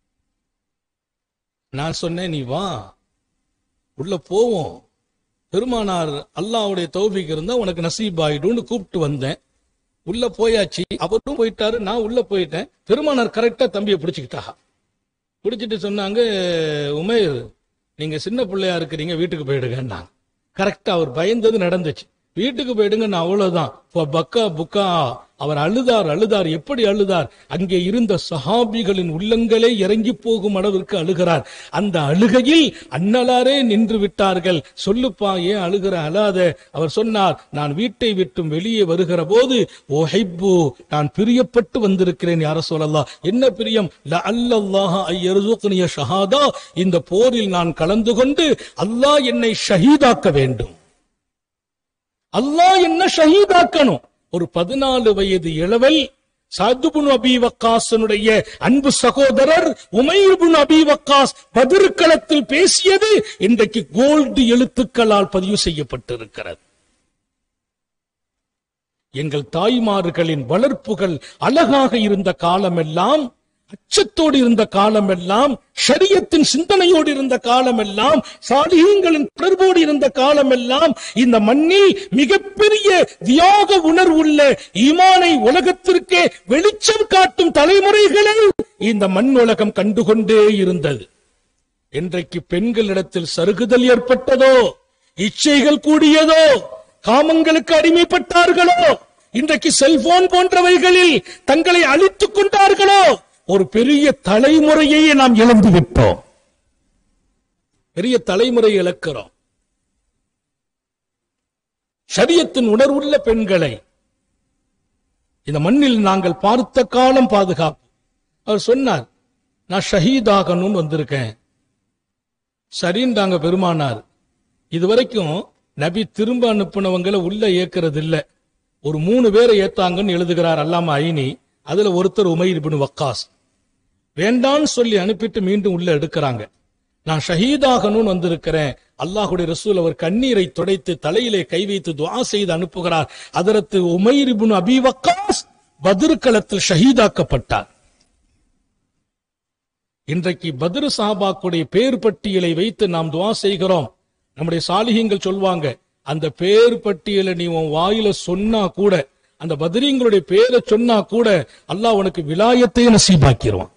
நான் சொன்னேன் நீ வா உள்ள போவோம் பெருமானார் அல்லாஹ்வுடைய தௌஃபீக் இருந்தா உனக்கு நசீப் ஆயிடும்னு கூப்பிட்டு வந்தேன் உள்ள போயாச்சு அவரும் போயிட்டாரு நான் உள்ள போயிட்டேன் பெருமானார் கரெக்டா தம்பியை பிடிச்சுக்கிட்டா பிடிச்சிட்டு சொன்னாங்க உமேர் நீங்க சின்ன பிள்ளையா இருக்கிறீங்க வீட்டுக்கு போயிடுங்கன்னாங்க கரெக்டா அவர் பயந்தது நடந்துச்சு வீட்டுக்கு போயிடுங்க நான் அவ்வளவுதான் இப்ப பக்கா புக்கா அவர் அழுதார் அழுதார் எப்படி அழுதார் அங்கே இருந்த சஹாபிகளின் உள்ளங்களே இறங்கி போகும் அளவிற்கு அழுகிறார் அந்த அழுகையில் அண்ணலாரே நின்று விட்டார்கள் சொல்லுப்பா ஏன் அழுகிற அழாத அவர் சொன்னார் நான் வீட்டை விட்டும் வெளியே வருகிற போது ஓஹைப்பு நான் பிரியப்பட்டு வந்திருக்கிறேன் யார சொல்லலாம் என்ன பிரியம் அல்லல்லாஹ ஐயருசுக்னிய ஷஹாதா இந்த போரில் நான் கலந்து கொண்டு அல்லாஹ் என்னை ஷஹீதாக்க வேண்டும் அல்லாஹ் என்ன ஷஹீதாக்கணும் ஒரு பதினாலு வயது இளவல் சாதுபுன் அபி வக்காசனுடைய அன்பு சகோதரர் உமையுபுன் அபி வக்காஸ் பதிர்களத்தில் பேசியது இன்றைக்கு கோல்டு எழுத்துக்களால் பதிவு செய்யப்பட்டிருக்கிறது எங்கள் தாய்மார்களின் வளர்ப்புகள் அழகாக இருந்த காலமெல்லாம் அச்சத்தோடு இருந்த காலமெல்லாம் ஷரியத்தின் சிந்தனையோடு இருந்த காலமெல்லாம் சாலிகங்களின் தொடர்போடு இருந்த காலமெல்லாம் இந்த மண்ணில் மிகப்பெரிய தியாக உணர்வுள்ள ஈமானை உலகத்திற்கே வெளிச்சம் காட்டும் தலைமுறைகளை இந்த மண் உலகம் கண்டுகொண்டே இருந்தது இன்றைக்கு பெண்களிடத்தில் சருகுதல் ஏற்பட்டதோ இச்சைகள் கூடியதோ காமங்களுக்கு அடிமைப்பட்டார்களோ இன்றைக்கு செல்போன் போன்றவைகளில் தங்களை அழித்துக் கொண்டார்களோ ஒரு பெரிய தலைமுறையை நாம் இழந்து விட்டோம் பெரிய தலைமுறை இழக்கிறோம் சரியத்தின் உணர்வுள்ள பெண்களை இந்த மண்ணில் நாங்கள் பார்த்த காலம் பாதுகாப்பு அவர் சொன்னார் நான் ஷஹீதாகணும்னு வந்திருக்கேன் சரின்றாங்க பெருமானார் இதுவரைக்கும் நபி திரும்ப அனுப்புனவங்களை உள்ள ஏக்கிறது இல்ல ஒரு மூணு பேரை ஏத்தாங்கன்னு எழுதுகிறார் அல்லாம ஐனி அதுல ஒருத்தர் உமைர் இப்னு வக்காஸ் வேண்டான்னு சொல்லி அனுப்பிட்டு மீண்டும் உள்ள எடுக்கிறாங்க நான் ஷஹீதாகணும்னு வந்திருக்கிறேன் அல்லாஹுடைய ரசூல் அவர் கண்ணீரை துடைத்து தலையிலே கை வைத்து துஆ செய்து அனுப்புகிறார் அதற்கு உமைர் இப்னு அபி வக்காஸ் பத்ருக்களத்தில் ஷஹீதாக்கப்பட்டார் இன்றைக்கு பத்ரு சாபாக்குடைய பேர் பட்டியலை வைத்து நாம் துஆ செய்கிறோம் நம்முடைய சாலிகங்கள் சொல்வாங்க அந்த பேர் பட்டியலை நீ உன் வாயில சொன்னா கூட அந்த பத்ரீங்களுடைய பேரை சொன்னா கூட அல்லாஹ் உனக்கு விலாயத்தை நசீபாக்கிடுவான்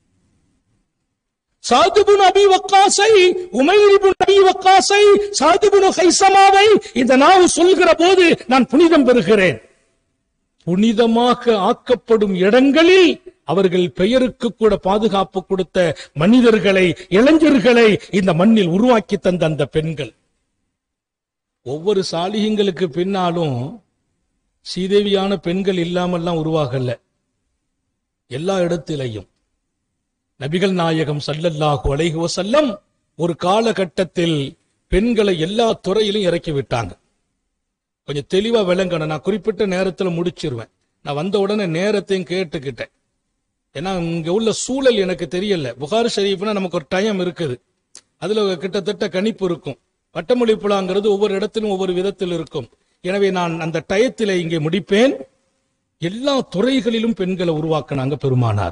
சாதுபுன் அபி வக்காசை உமைரிபுன் அபி வக்காசை சாதுபுன் ஹைசமாவை இந்த நாவு சொல்கிற போது நான் புனிதம் பெறுகிறேன் புனிதமாக ஆக்கப்படும் இடங்களில் அவர்கள் பெயருக்கு கூட பாதுகாப்பு கொடுத்த மனிதர்களை இளைஞர்களை இந்த மண்ணில் உருவாக்கி தந்த அந்த பெண்கள் ஒவ்வொரு சாலிகங்களுக்கு பின்னாலும் சீதேவியான பெண்கள் இல்லாமல்லாம் உருவாகல எல்லா இடத்திலையும் நபிகள் நாயகம் சல்லல்லாஹு அலைஹி வஸல்லம் ஒரு காலகட்டத்தில் பெண்களை எல்லா துறையிலும் இறக்கி விட்டாங்க கொஞ்சம் தெளிவா விளங்கணும் நான் குறிப்பிட்ட நேரத்துல முடிச்சிருவேன் நான் வந்த உடனே நேரத்தையும் கேட்டுக்கிட்டேன் ஏன்னா இங்க உள்ள சூழல் எனக்கு தெரியல புகார் ஷரீஃப்னா நமக்கு ஒரு டைம் இருக்குது அதுல கிட்டத்தட்ட கணிப்பு இருக்கும் பட்டமொழி புலாங்கிறது ஒவ்வொரு இடத்திலும் ஒவ்வொரு விதத்தில் இருக்கும் எனவே நான் அந்த டயத்திலே இங்கே முடிப்பேன் எல்லா துறைகளிலும் பெண்களை உருவாக்குனாங்க பெருமானார்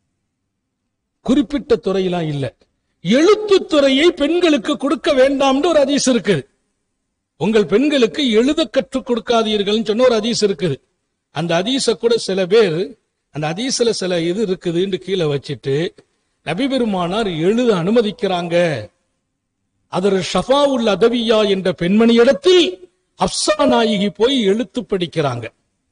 குறிப்பிட்ட துறையெல்லாம் இல்ல எழுத்து துறையை பெண்களுக்கு கொடுக்க வேண்டாம்னு ஒரு அதிசயம் இருக்குது உங்கள் பெண்களுக்கு எழுத கற்றுக் கொடுக்காதீர்கள்னு சொன்ன ஒரு அதீஸ் இருக்குது அந்த அதீஸ கூட சில பேர் அந்த அதீஸ்ல சில இது இருக்குதுன்னு கீழே வச்சுட்டு நபி பெருமானார் எழுத அனுமதிக்கிறாங்க அதர் ஷஃபாவுல் அதவியா என்ற பெண்மணியிடத்தில் அப்சா நாயகி போய் எழுத்து படிக்கிறாங்க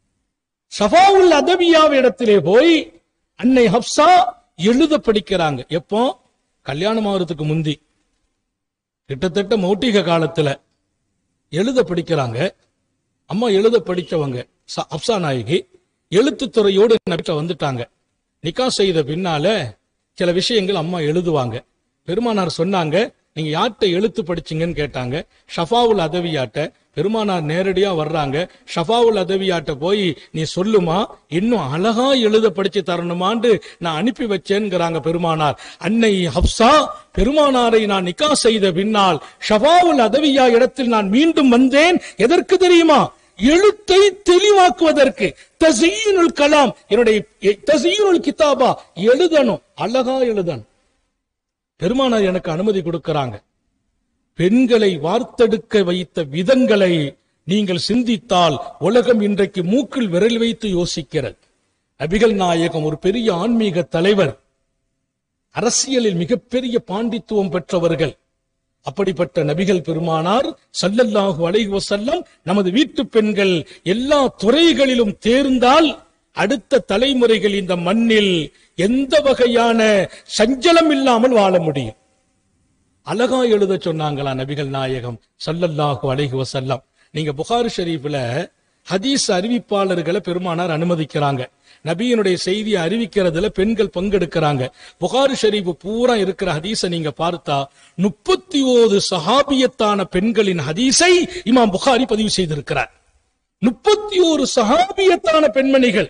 ஷஃபாவுல் அதவியா இடத்திலே போய் அன்னை ஹப்சா எழுத படிக்கிறாங்க எப்போ கல்யாணம் ஆகிறதுக்கு முந்தி கிட்டத்தட்ட மௌட்டிக காலத்துல எழுத படிக்கிறாங்க அம்மா எழுத படிச்சவங்க ச- அப்சா நாயகி எழுத்துத்துறையோடு நபிட்ட வந்துட்டாங்க நிக்கா செய்த பின்னால சில விஷயங்கள் அம்மா எழுதுவாங்க பெருமானார் சொன்னாங்க நீங்க யார்கிட்ட எழுத்து படிச்சீங்கன்னு கேட்டாங்க ஷஃபாவுல் அதவியாட்ட பெருமானார் நேரடியா வர்றாங்க ஷஃபாவுல் அதவியாட்ட போய் நீ சொல்லுமா இன்னும் அழகா எழுத படிச்சு தரணுமான்னு நான் அனுப்பி வச்சேன்கிறாங்க பெருமானார் அன்னை ஹப்சா பெருமானாரை நான் நிக்கா செய்த பின்னால் ஷஃபாவுல் அதவியா இடத்தில் நான் மீண்டும் வந்தேன் எதற்கு தெரியுமா எழுத்தை தெளிவாக்குவதற்கு தசீனுல் கலாம் என்னுடைய தசீனுல் கிதாபா எழுதணும் அழகா எழுதணும் பெருமானார் எனக்கு அனுமதி கொடுக்கறாங்க பெண்களை வார்த்தெடுக்க வைத்த விதங்களை நீங்கள் சிந்தித்தால் உலகம் இன்றைக்கு மூக்கில் விரல் வைத்து யோசிக்கிறது நபிகள் நாயகம் ஒரு பெரிய ஆன்மீக தலைவர் அரசியலில் மிகப்பெரிய பாண்டித்துவம் பெற்றவர்கள் அப்படிப்பட்ட நபிகள் பெருமானார் ஸல்லல்லாஹு அலைஹி வஸல்லம் நமது வீட்டு பெண்கள் எல்லா துறைகளிலும் தேர்ந்தால் அடுத்த தலைமுறைகள் இந்த மண்ணில் எந்த வகையான சஞ்சலம் இல்லாமல் வாழ முடியும் அழகா எழுத சொன்னாங்களா நபிகள் நாயகம் ஸல்லல்லாஹு அலைஹி வஸல்லம் நீங்க புகாரி ஷரீஃப்ல ஹதீஸ் அறிவிப்பாளர்களை பெருமானார் அனுமதிக்கிறாங்க நபியினுடைய செய்தியை அறிவிக்கிறதுல பெண்கள் பங்கெடுக்கிறாங்க புகாரி ஷரீஃப் பூரா இருக்கிற ஹதீஸை நீங்க பார்த்தா முப்பத்தி ஓரு சஹாபியத்தான பெண்களின் ஹதீஸை இமாம் புகாரி பதிவு செய்திருக்கிறார் முப்பத்தி ஓரு சஹாபியத்தான பெண்மணிகள்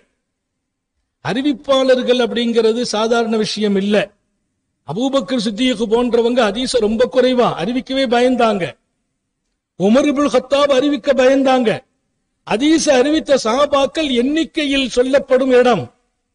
அறிவிப்பாளர்கள் அப்படிங்கிறது சாதாரண விஷயம் இல்ல அபூபக்கர் சித்தியக்கு போன்றவங்க ஹதீஸ ரொம்ப குறைவா அறிவிக்கவே பயந்தாங்க உமர் இப்னுல் கத்தாப் அறிவிக்க பயந்தாங்க ஹதீஸ அறிவித்த சஹாபாக்கள் எண்ணிக்கையில் சொல்லப்படும் இடம்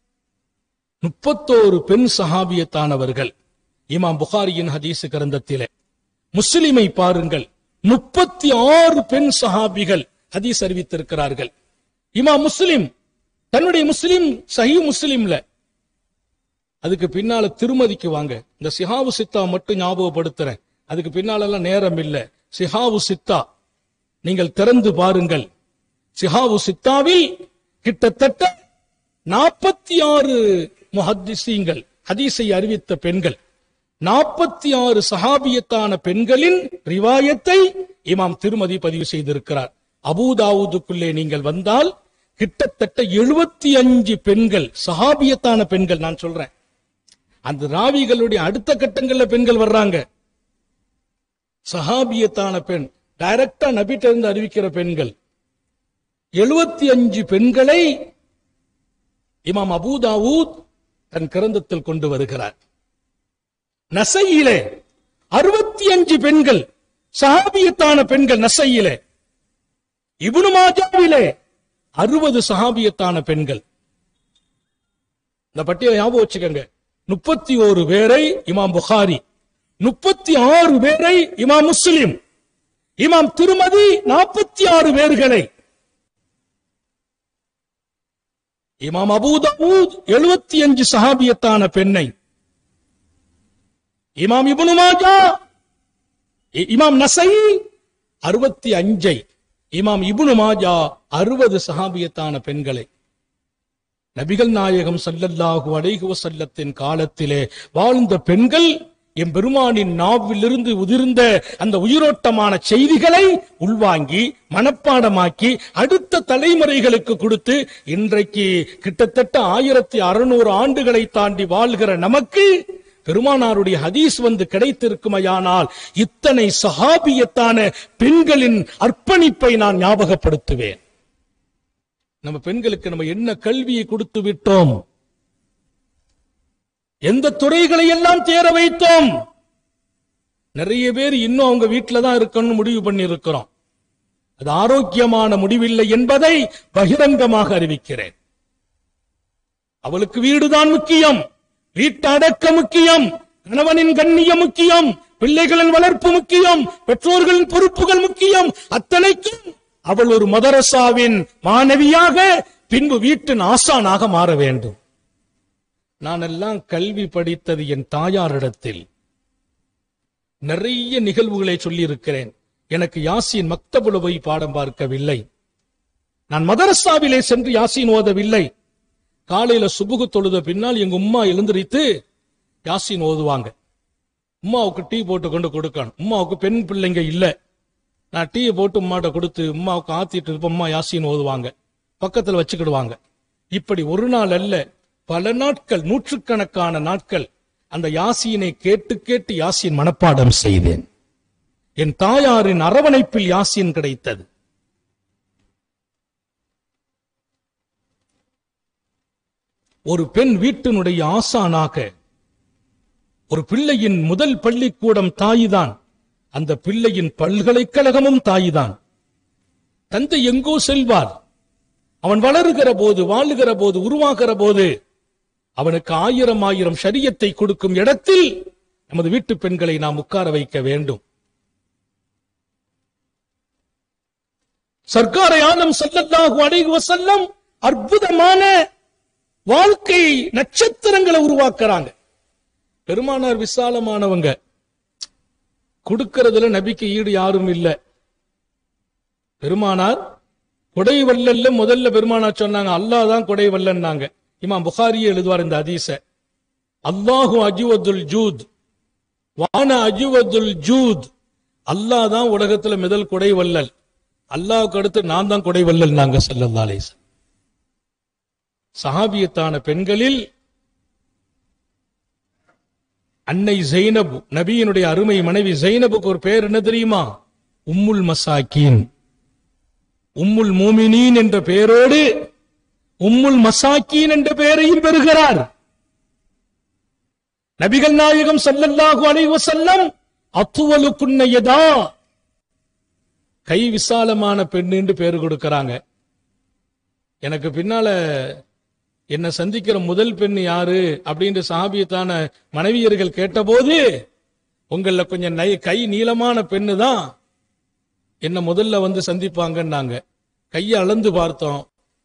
முப்பத்தோரு பெண் சஹாபியத்தானவர்கள் இமாம் புகாரியின் ஹதீஸ் கிரந்தத்திலே முஸ்லிமை பாருங்கள் முப்பத்தி ஆறு பெண் சஹாபிகள் ஹதீஸ் அறிவித்திருக்கிறார்கள் இமாம் முஸ்லிம் தன்னுடைய முஸ்லிம் சஹி முஸ்லிம்ல அதுக்கு பின்னால திருமதிக்கு வாங்க இந்த சிஹாவு சித்தா மட்டும் ஞாபகப்படுத்துறேன் அதுக்கு பின்னாலெல்லாம் நேரம் இல்ல சிஹாவு சித்தா நீங்கள் திறந்து பாருங்கள் சிஹாவு சித்தாவில் கிட்டத்தட்ட நாற்பத்தி ஆறு முஹத்திசீங்கள் ஹதீஸை அறிவித்த பெண்கள் நாற்பத்தி ஆறு சஹாபியத்தான பெண்களின் ரிவாயத்தை இமாம் திருமதி பதிவு செய்திருக்கிறார் அபூதாவுதுக்குள்ளே நீங்கள் வந்தால் கிட்டத்தட்ட எழுபத்தி அஞ்சு பெண்கள் சஹாபியத்தான பெண்கள் நான் சொல்றேன் அந்த ராவிகளுடைய அடுத்த கட்டங்கள்ல பெண்கள் வர்றாங்க சஹாபியத்தான பெண் டைரக்டா நபிட்ட இருந்து அறிவிக்கிற பெண்கள் எழுபத்தி அஞ்சு பெண்களை இமாம் அபூதாவூத் தன் கிரந்தத்தில் கொண்டு வருகிறார் நசையிலே அறுபத்தி அஞ்சு பெண்கள் சஹாபியத்தான பெண்கள் நசையிலே இப்னு மாஜாவிலே அறுபது சஹாபியத்தான பெண்கள் இந்த பட்டியலை ஞாபகம் வச்சுக்கோங்க முப்பத்தி ஓரு பேரை இமாம் புகாரி முப்பத்தி ஆறு பேரை இமாம் முஸ்லிம் இமாம் திருமதி நாற்பத்தி ஆறு பேர்களை இமாம் அபூதபூத் எழுபத்தி அஞ்சு சஹாபியத்தான பெண்ணை இமாம் இப்னு மாஜா இ- இமாம் நசை அறுபத்தி அஞ்சை இமாம் இப்னு மாஜா அறுபது சஹாபியத்தான பெண்களை நபிகள் நாயகம் ஸல்லல்லாஹு அலைஹி வஸல்லத்தின் காலத்திலே வாழ்ந்த பெண்கள் எம்பெருமானின் நாவிலிருந்து உதிர்ந்த அந்த உயிரோட்டமான செய்திகளை உள்வாங்கி மனப்பாடமாக்கி அடுத்த தலைமுறைகளுக்கு கொடுத்து இன்றைக்கு கிட்டத்தட்ட ஆயிரத்தி அறுநூறு ஆண்டுகளை தாண்டி வாழ்கிற நமக்கு பெருமானாருடைய ஹதீஸ் வந்து கிடைத்திருக்குமையானால் இத்தனை சஹாபியத்தான பெண்களின் அர்ப்பணிப்பை நான் ஞாபகப்படுத்துவேன் நம்ம பெண்களுக்கு நம்ம என்ன கல்வியை கொடுத்து விட்டோம் எந்த துறைகளை எல்லாம் தேர வைத்தோம் நிறைய பேர் இன்னும் அவங்க வீட்டில தான் இருக்கணும்னு முடிவு பண்ணி இருக்கிறோம் அது ஆரோக்கியமான முடிவில்லை என்பதை பகிரங்கமாக அறிவிக்கிறேன் அவளுக்கு வீடுதான் முக்கியம் வீட்டு அடக்க முக்கியம் கணவனின் கண்ணியம் முக்கியம் பிள்ளைகளின் வளர்ப்பு முக்கியம் பெற்றோர்களின் பொறுப்புகள் முக்கியம் அத்தனைக்கும் அவள் ஒரு மதரசாவின் மாணவியாக பின்பு வீட்டின் ஆசானாக மாற வேண்டும் நான் எல்லாம் கல்வி படித்தது என் தாயாரிடத்தில் நிறைய நிகழ்வுகளை சொல்லியிருக்கிறேன் எனக்கு யாசின் மக்தபுல போய் பாடம் பார்க்கவில்லை நான் மதரசாவிலே சென்று யாசின் ஓதவில்லை காலையில சுபுகு தொழுத பின்னால் எங்க உம்மா எழுந்திரித்து யாசின் ஓதுவாங்க உம்மாவுக்கு டீ போட்டு கொண்டு கொடுக்கணும் உம்மாவுக்கு பெண் பிள்ளைங்க இல்ல நான் டீயை போட்டு உம்மாட்ட கொடுத்து உம்மாவுக்கு ஆத்திட்டு இருப்ப உம்மா யாசின் ஓதுவாங்க பக்கத்துல வச்சுக்கிடுவாங்க இப்படி ஒரு நாள் அல்ல பல நாட்கள் நூற்றுக்கணக்கான நாட்கள் அந்த யாசீனை கேட்டு கேட்டு யாசீன் மனப்பாடம் செய்தேன் என் தாயாரின் அரவணைப்பில் யாசீன் கிடைத்தது ஒரு பெண் வீட்டினுடைய ஆசானாக ஒரு பிள்ளையின் முதல் பள்ளிக்கூடம் தாய்தான் அந்த பிள்ளையின் பல்கலைக்கழகமும் தாய்தான் தந்தை எங்கோ செல்வார் அவன் வளருகிற போது வாழுகிற போது உருவாகிற போது அவனுக்கு ஆயிரம் ஆயிரம் ஷரியத்தை கொடுக்கும் இடத்தில் நமது வீட்டு பெண்களை நாம் உட்கார வைக்க வேண்டும் சர்க்காரை ஆலம் சல்லல்லாஹு அலைஹி வஸல்லம் அற்புதமான வாழ்க்கை நட்சத்திரங்களை உருவாக்குறாங்க பெருமானார் விசாலமானவங்க கொடுக்கறதுல நபிக்கு ஈடு யாரும் இல்ல பெருமானார் கொடை வல்லல்ல முதல்ல பெருமானார் சொன்னாங்க அல்லாஹ் தான் கொடை வல்லன்னாங்க இமாம் புகாரியே எழுதுவார் இந்த அதீச அல்லாஹு அஜுவதுல் ஜூத் வான அஜுவதுல் ஜூத் அல்லாஹ் தான் உலகத்துல முதல் கொடை வல்லல் அல்லாஹ்வுக்கு அடுத்து நான் தான் கொடை வல்லல் நாங்க ஸல்லல்லாஹு அலைஹி வஸல்லம். சஹாபியத்தான பெண்களில் அன்னை ஜெய்னபு நபியினுடைய அருமை மனைவி ஜெய்னபுக்கு ஒரு பேர் என்ன தெரியுமா உம்முல் மசாக்கீன் உம்முல் மோமினீன் என்ற பெயரோடு உம்முல் மசாக்கீன் என்ற பெயரையும் பெறுகிறார் நபிகள் நாயகம் ஸல்லல்லாஹு அலைஹி வஸல்லம் அத்துவலு குன்னையதா கை விசாலமான பெண் என்று பேர் கொடுக்கறாங்க எனக்கு பின்னால என்ன சந்திக்கிற முதல் பெண் யாரு அப்படின்ற சாபியத்தான மனைவியர்கள் கேட்டபோது உங்கள கொஞ்சம் நை கை நீளமான பெண்ணு தான் என்ன முதல்ல வந்து சந்திப்பாங்கன்னாங்க கையை அளந்து பார்த்தோம்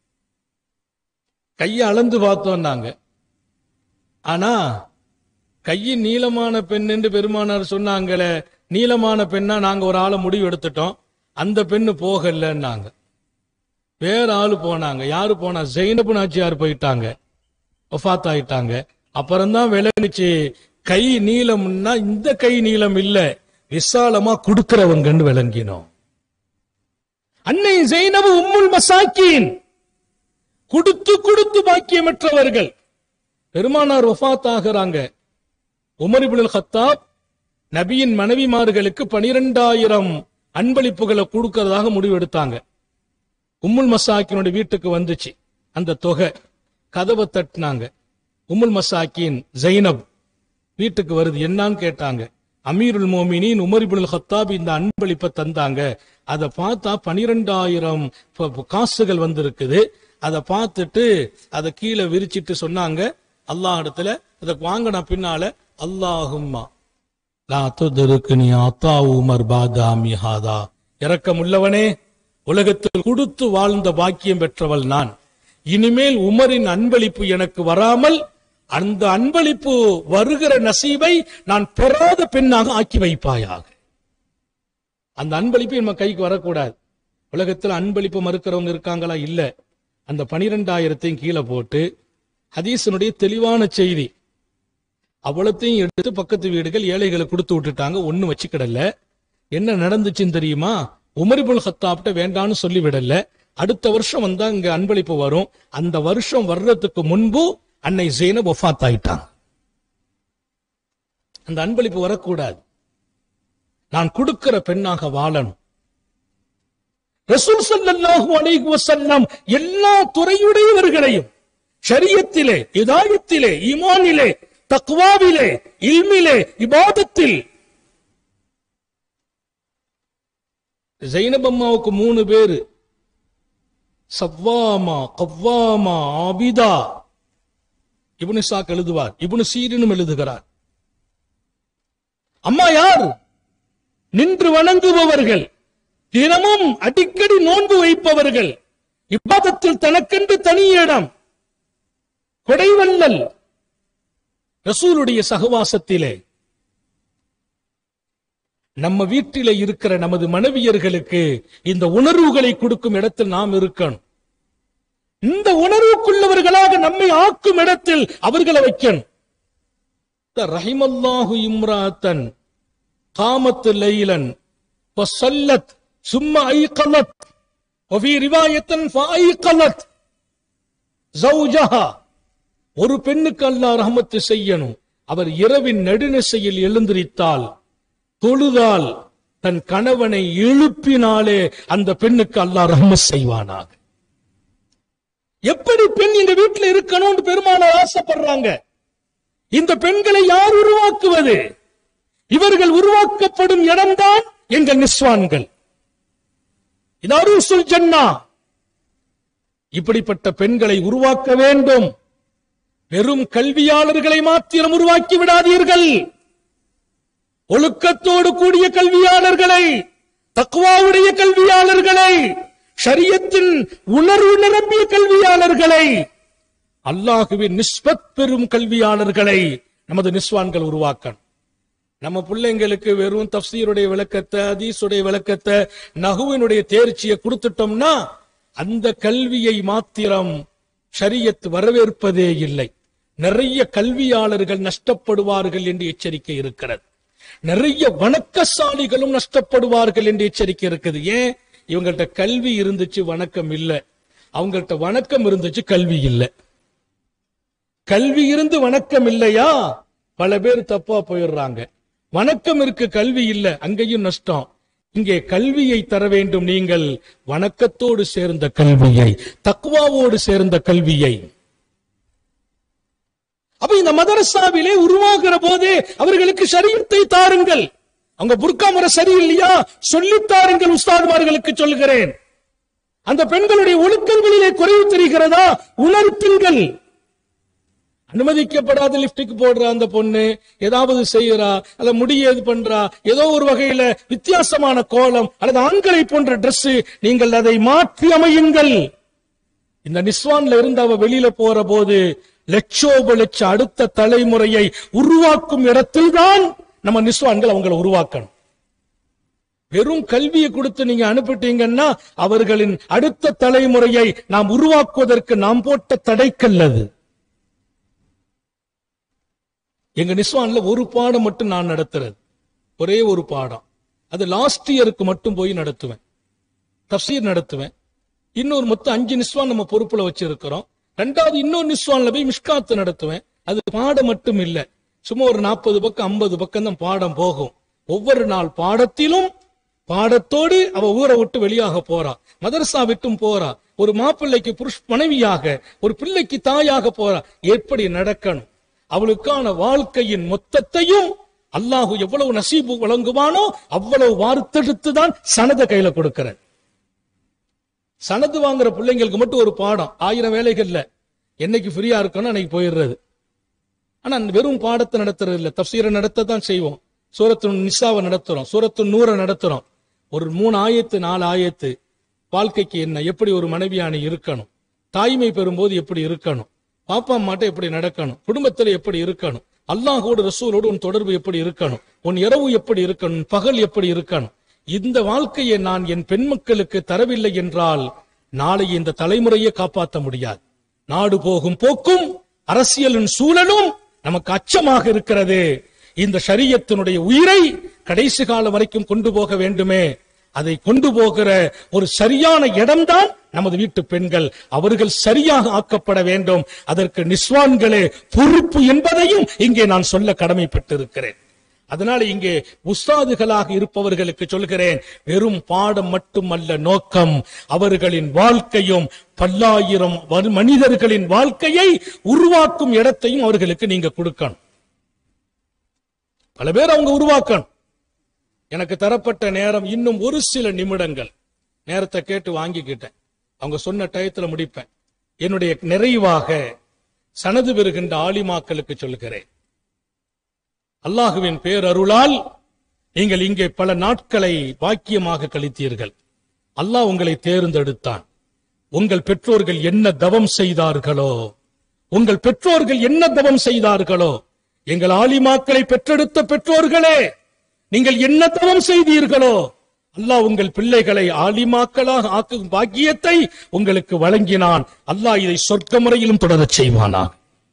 கையை அளந்து பார்த்தோம்னாங்க ஆனா கையின் நீளமான பெண் என்று பெருமானார் சொன்னாங்களே நீளமான பெண்ணா நாங்க ஒரு ஆளை முடிவு எடுத்துட்டோம் அந்த பெண்ணு போகலன்னாங்க வேற ஆளு போனாங்க யாரு போனா ஜெயினபு நாச்சியார் போயிட்டாங்க ஒஃபாத் ஆயிட்டாங்க அப்புறம்தான் விளங்குச்சு கை நீளம்னா இந்த கை நீளம் இல்ல விசாலமா கொடுக்கிறவங்கன்னு விளங்கினோம் அன்னை ஜெயினபு உம்முல் மசாக்கீன் கொடுத்து கொடுத்து பாக்கியமற்றவர்கள் பெருமானார் ஒஃபாத் ஆகிறாங்க உமர் இப்னுல் கத்தாப் நபியின் மனைவிமார்களுக்கு பனிரெண்டாயிரம் அன்பளிப்புகளை கொடுக்கறதாக முடிவெடுத்தாங்க உம்முல் மசாக்கினுடைய வீட்டுக்கு வந்துச்சு அந்த தொகை கதவை தட்டினாங்க உம்முல் மசாக்கின் ஜைனப் வீட்டுக்கு வருது என்னன்னு கேட்டாங்க அமீருல் மோமினின் உமர் இப்னுல் ஹத்தாப் இந்த அன்பளிப்பை தந்தாங்க அதை பார்த்தா பனிரெண்டாயிரம் காசுகள் வந்திருக்குது அதை பார்த்துட்டு அதை கீழே விரிச்சிட்டு சொன்னாங்க அல்லாஹ் இடத்துல அதை வாங்கின பின்னால அல்லாஹும்மா லா துதருக்குனி அத்தா உமர் பாதாமி ஹாதா இரக்கமுள்ளவனே உலகத்தில் கொடுத்து வாழ்ந்த பாக்கியம் பெற்றவள் நான் இனிமேல் உமரின் அன்பளிப்பு எனக்கு வராமல் அந்த அன்பளிப்பு வருகிற நசீபை நான் பெறாத பெண்ணாக ஆக்கி வைப்பாயாக அந்த அன்பளிப்பு நம்ம கைக்கு வரக்கூடாது உலகத்தில் அன்பளிப்பு மறுக்கிறவங்க இருக்காங்களா இல்ல அந்த பனிரெண்டாயிரத்தையும் கீழே போட்டு ஹதீஸனுடைய தெளிவான செய்தி அவ்வளத்தையும் எடுத்து பக்கத்து வீடுகள் ஏழைகளுக்கு கொடுத்து விட்டுட்டாங்க ஒண்ணு வச்சுக்கிடல என்ன நடந்துச்சுன்னு தெரியுமா உமரிபுல் ஹத்தாப்ட வேண்டான்னு சொல்லி விடல அடுத்த வருஷம் வந்தா இங்க அன்பளிப்பு வரும் அந்த வருஷம் வர்றதுக்கு முன்பு அன்னை ஜெயினப் ஒஃபாத் ஆயிட்டாங்க அந்த அன்பளிப்பு வரக்கூடாது நான் கொடுக்கிற பெண்ணாக வாழணும் ரசூல் ஸல்லல்லாஹு அலைஹி வஸல்லம் எல்லா துறையுடையவர்களையும் ஷரியத்திலே இதாயத்திலே ஈமானிலே தக்வாவிலே இல்மிலே இபாதத்தில் ஜைனப் அம்மாவுக்கு மூணு பேரு சவ்வாமா கவ்வாமா ஆபிதா இப்னு சாக் எழுதுவார் இப்னு சீரினும் எழுதுகிறார் அம்மா யார் நின்று வணங்குபவர்கள் தினமும் அடிக்கடி நோன்பு வைப்பவர்கள் இப்பாதத்தில் தனக்கென்று தனி இடம் கொடைவல்லல் ரசூலுடைய சகவாசத்திலே நம்ம வீட்டிலே இருக்கிற நமது மனைவியர்களுக்கு இந்த உணர்வுகளை கொடுக்கும் இடத்தில் நாம் இருக்கணும் இந்த உணர்வுக்குள்ளவர்களாக நம்மை ஆக்கும் இடத்தில் அவர்களை வைக்கணும் ரஹிமல்லாஹு இம்ராத்தன் காமத்து லைலன் வசல்லத் சும்மா ஐகலத் وفي رواية فأيقلت زوجها ஒரு பெண்ணுக்கு அல்லாஹ் ரஹமத்து செய்யணும் அவர் இரவின் நடுநிசையில் எழுந்திரித்தால் தொழுதால் தன் கணவனை எழுப்பினாலே அந்த பெண்ணுக்கு அல்லாஹ் ரஹமத் செய்வானாக எப்படி பெண் இந்த வீட்டில் இருக்கணும்னு பெருமானார் ஆசைப்படுறாங்க இந்த பெண்களை யார் உருவாக்குவது இவர்கள் உருவாக்கப்படும் இடம்தான் எங்கள் நிஸ்வான்கள் இது அருசுல் ஜன்னா இப்படிப்பட்ட பெண்களை உருவாக்க வேண்டும் வெறும் கல்வியாளர்களை மாத்திரம் உருவாக்கி விடாதீர்கள் ஒழுக்கத்தோடு கூடிய கல்வியாளர்களை தக்குவாவுடைய கல்வியாளர்களை ஷரியத்தின் உணர்வு நிரம்பிய கல்வியாளர்களை அல்லாஹுவின் நிஸ்பத் பெறும் கல்வியாளர்களை நமது நிஸ்வான்கள் உருவாக்கணும் நம்ம பிள்ளைங்களுக்கு வெறும் தப்சீருடைய விளக்கத்தை அதீசுடைய விளக்கத்தை நகுவினுடைய தேர்ச்சியை கொடுத்துட்டோம்னா அந்த கல்வியை மாத்திரம் ஷரியத் வரவேற்பதே இல்லை நிறைய கல்வியாளர்கள் நஷ்டப்படுவார்கள் என்று எச்சரிக்கை இருக்கிறது நிறைய வணக்கசாலிகளும் நஷ்டப்படுவார்கள் என்று எச்சரிக்கை இருக்குது ஏன் இவங்கள்ட்ட கல்வி இருந்துச்சு வணக்கம் இல்ல அவங்கள்ட்ட வணக்கம் இருந்துச்சு கல்வி இல்லை கல்வி இருந்து வணக்கம் இல்லையா பல பேர் தப்பா போயிடுறாங்க வணக்கம் இருக்கு கல்வி இல்ல அங்கேயும் நஷ்டம் இங்கே கல்வியை தர வேண்டும் நீங்கள் வணக்கத்தோடு சேர்ந்த கல்வியை தக்குவாவோடு சேர்ந்த கல்வியை அப்ப இந்த மதரசாவிலே உருவாகிற போதே அவர்களுக்கு சரீரத்தை தாருங்கள் அவங்க புர்கா முறை சரியில்லையா சொல்லித் தாருங்கள் உஸ்தாதுமார்களுக்கு சொல்கிறேன் அந்த பெண்களுடைய ஒழுக்கங்களிலே குறைவு தெரிகிறதா உணர்த்துங்கள் அனுமதிக்கப்படாத லிப்டிக் போடுற அந்த பொண்ணு ஏதாவது செய்யறா அல்ல முடிய இது பண்றா ஏதோ ஒரு வகையில வித்தியாசமான கோலம் அல்லது ஆண்களை போன்ற Dress நீங்கள் அதை மாற்றி அமையுங்கள் இந்த நிஸ்வான்ல இருந்து அவ வெளியில போற போது லட்சோப லட்ச அடுத்த தலைமுறையை உருவாக்கும் இடத்தில் தான் நம்ம நிஸ்வான்கள் அவங்களை உருவாக்கணும் வெறும் கல்வியை கொடுத்து நீங்க அனுப்பிட்டீங்கன்னா அவர்களின் அடுத்த தலைமுறையை நாம் உருவாக்குவதற்கு நாம் போட்ட தடைக்கல்லது எங்க நிஸ்வான்ல ஒரு பாடம் மட்டும் நான் நடத்துறது ஒரே ஒரு பாடம் அது லாஸ்ட் இயருக்கு மட்டும் போய் நடத்துவேன் தப்சீர் நடத்துவேன் இன்னொரு மொத்தம் அஞ்சு நிஸ்வான் நம்ம பொறுப்புல வச்சிருக்கிறோம் ரெண்டாவது இன்னொரு நிஸ்வான்ல போய் மிஷ்காத்து நடத்துவேன் அது பாடம் மட்டும் இல்ல சும்மா ஒரு நாற்பது பக்கம் ஐம்பது பக்கம் தான் பாடம் போகும் ஒவ்வொரு நாள் பாடத்திலும் பாடத்தோடு அவ ஊரை விட்டு வெளியாக போறா மதரசா விட்டும் போறா ஒரு மாப்பிள்ளைக்கு புருஷ் மனைவியாக ஒரு பிள்ளைக்கு தாயாக போறா எப்படி நடக்கணும் அவளுக்கான வாழ்க்கையின் மொத்தத்தையும் அல்லாஹு எவ்வளவு நசீபு வழங்குவானோ அவ்வளவு வார்த்தெடுத்து தான் சனத கையில கொடுக்கிறார் சனது வாங்குற பிள்ளைங்களுக்கு மட்டும் ஒரு பாடம் ஆயிரம் வேலைகள்ல என்னைக்கு ஃப்ரீயா இருக்கணும் அன்னைக்கு போயிடுறது ஆனா வெறும் பாடத்தை நடத்துறது இல்ல தப்சீரை நடத்த தான் செய்வோம் சூரத்து நிசாவை நடத்துறோம் சூரத்து நூறை நடத்துறோம் ஒரு மூணு ஆயத்து நாலு ஆயத்து வாழ்க்கைக்கு என்ன எப்படி ஒரு மனைவியானி இருக்கணும் தாய்மை பெறும்போது எப்படி இருக்கணும் பாப்பா அம்மாட்ட எப்படி நடக்கணும் குடும்பத்துல எப்படி இருக்கணும் அல்லாஹோடு ரசூலோடு உன் தொடர்பு எப்படி இருக்கணும் உன் இரவு எப்படி இருக்கணும் உன் பகல் எப்படி இருக்கணும் இந்த வாழ்க்கையை நான் என் பெண் மக்களுக்கு தரவில்லை என்றால் நாளை இந்த தலைமுறையை காப்பாற்ற முடியாது நாடு போகும் போக்கும் அரசியலின் சூழலும் நமக்கு அச்சமாக இருக்கிறது இந்த ஷரியத்தினுடைய உயிரை கடைசி காலம் வரைக்கும் கொண்டு போக வேண்டுமே அதை கொண்டு போகிற ஒரு சரியான இடம்தான் நமது வீட்டு பெண்கள் அவர்கள் சரியாக ஆக்கப்பட வேண்டும் அதற்கு நிஸ்வான்களே பொறுப்பு என்பதையும் இங்கே நான் சொல்ல கடமைப்பட்டிருக்கிறேன் அதனால இங்கே உஸ்தாதுகளாக இருப்பவர்களுக்கு சொல்கிறேன் வெறும் பாடம் மட்டுமல்ல நோக்கம் அவர்களின் வாழ்க்கையும் பல்லாயிரம் வரு- மனிதர்களின் வாழ்க்கையை உருவாக்கும் இடத்தையும் அவர்களுக்கு நீங்க கொடுக்கணும் பல பேர் அவங்க உருவாக்கணும் எனக்கு தரப்பட்ட நேரம் இன்னும் ஒரு சில நிமிடங்கள் நேரத்தை கேட்டு வாங்கிக்கிட்டேன் அவங்க சொன்ன டயத்துல முடிப்பேன் என்னுடைய நிறைவாக சனது பெறுகின்ற ஆலிமாக்களுக்கு சொல்கிறேன் அல்லாஹுவின் பேரருளால் நீங்கள் இங்கே பல நாட்களை பாக்கியமாக கழித்தீர்கள் அல்லாஹ் உங்களை தேர்ந்தெடுத்தான் உங்கள் பெற்றோர்கள் என்ன தவம் செய்தார்களோ உங்கள் பெற்றோர்கள் என்ன தவம் செய்தார்களோ எங்கள் ஆலிமாக்களை பெற்றெடுத்த பெற்றோர்களே நீங்கள் என்ன தவம் செய்தீர்களோ அல்லாஹ் உங்கள் பிள்ளைகளை ஆலிமாக்களாக ஆக்கும் பாக்கியத்தை உங்களுக்கு வழங்கினான் அல்லாஹ் இதை சொர்க்க முறையிலும் தொடரச் செய்வானாக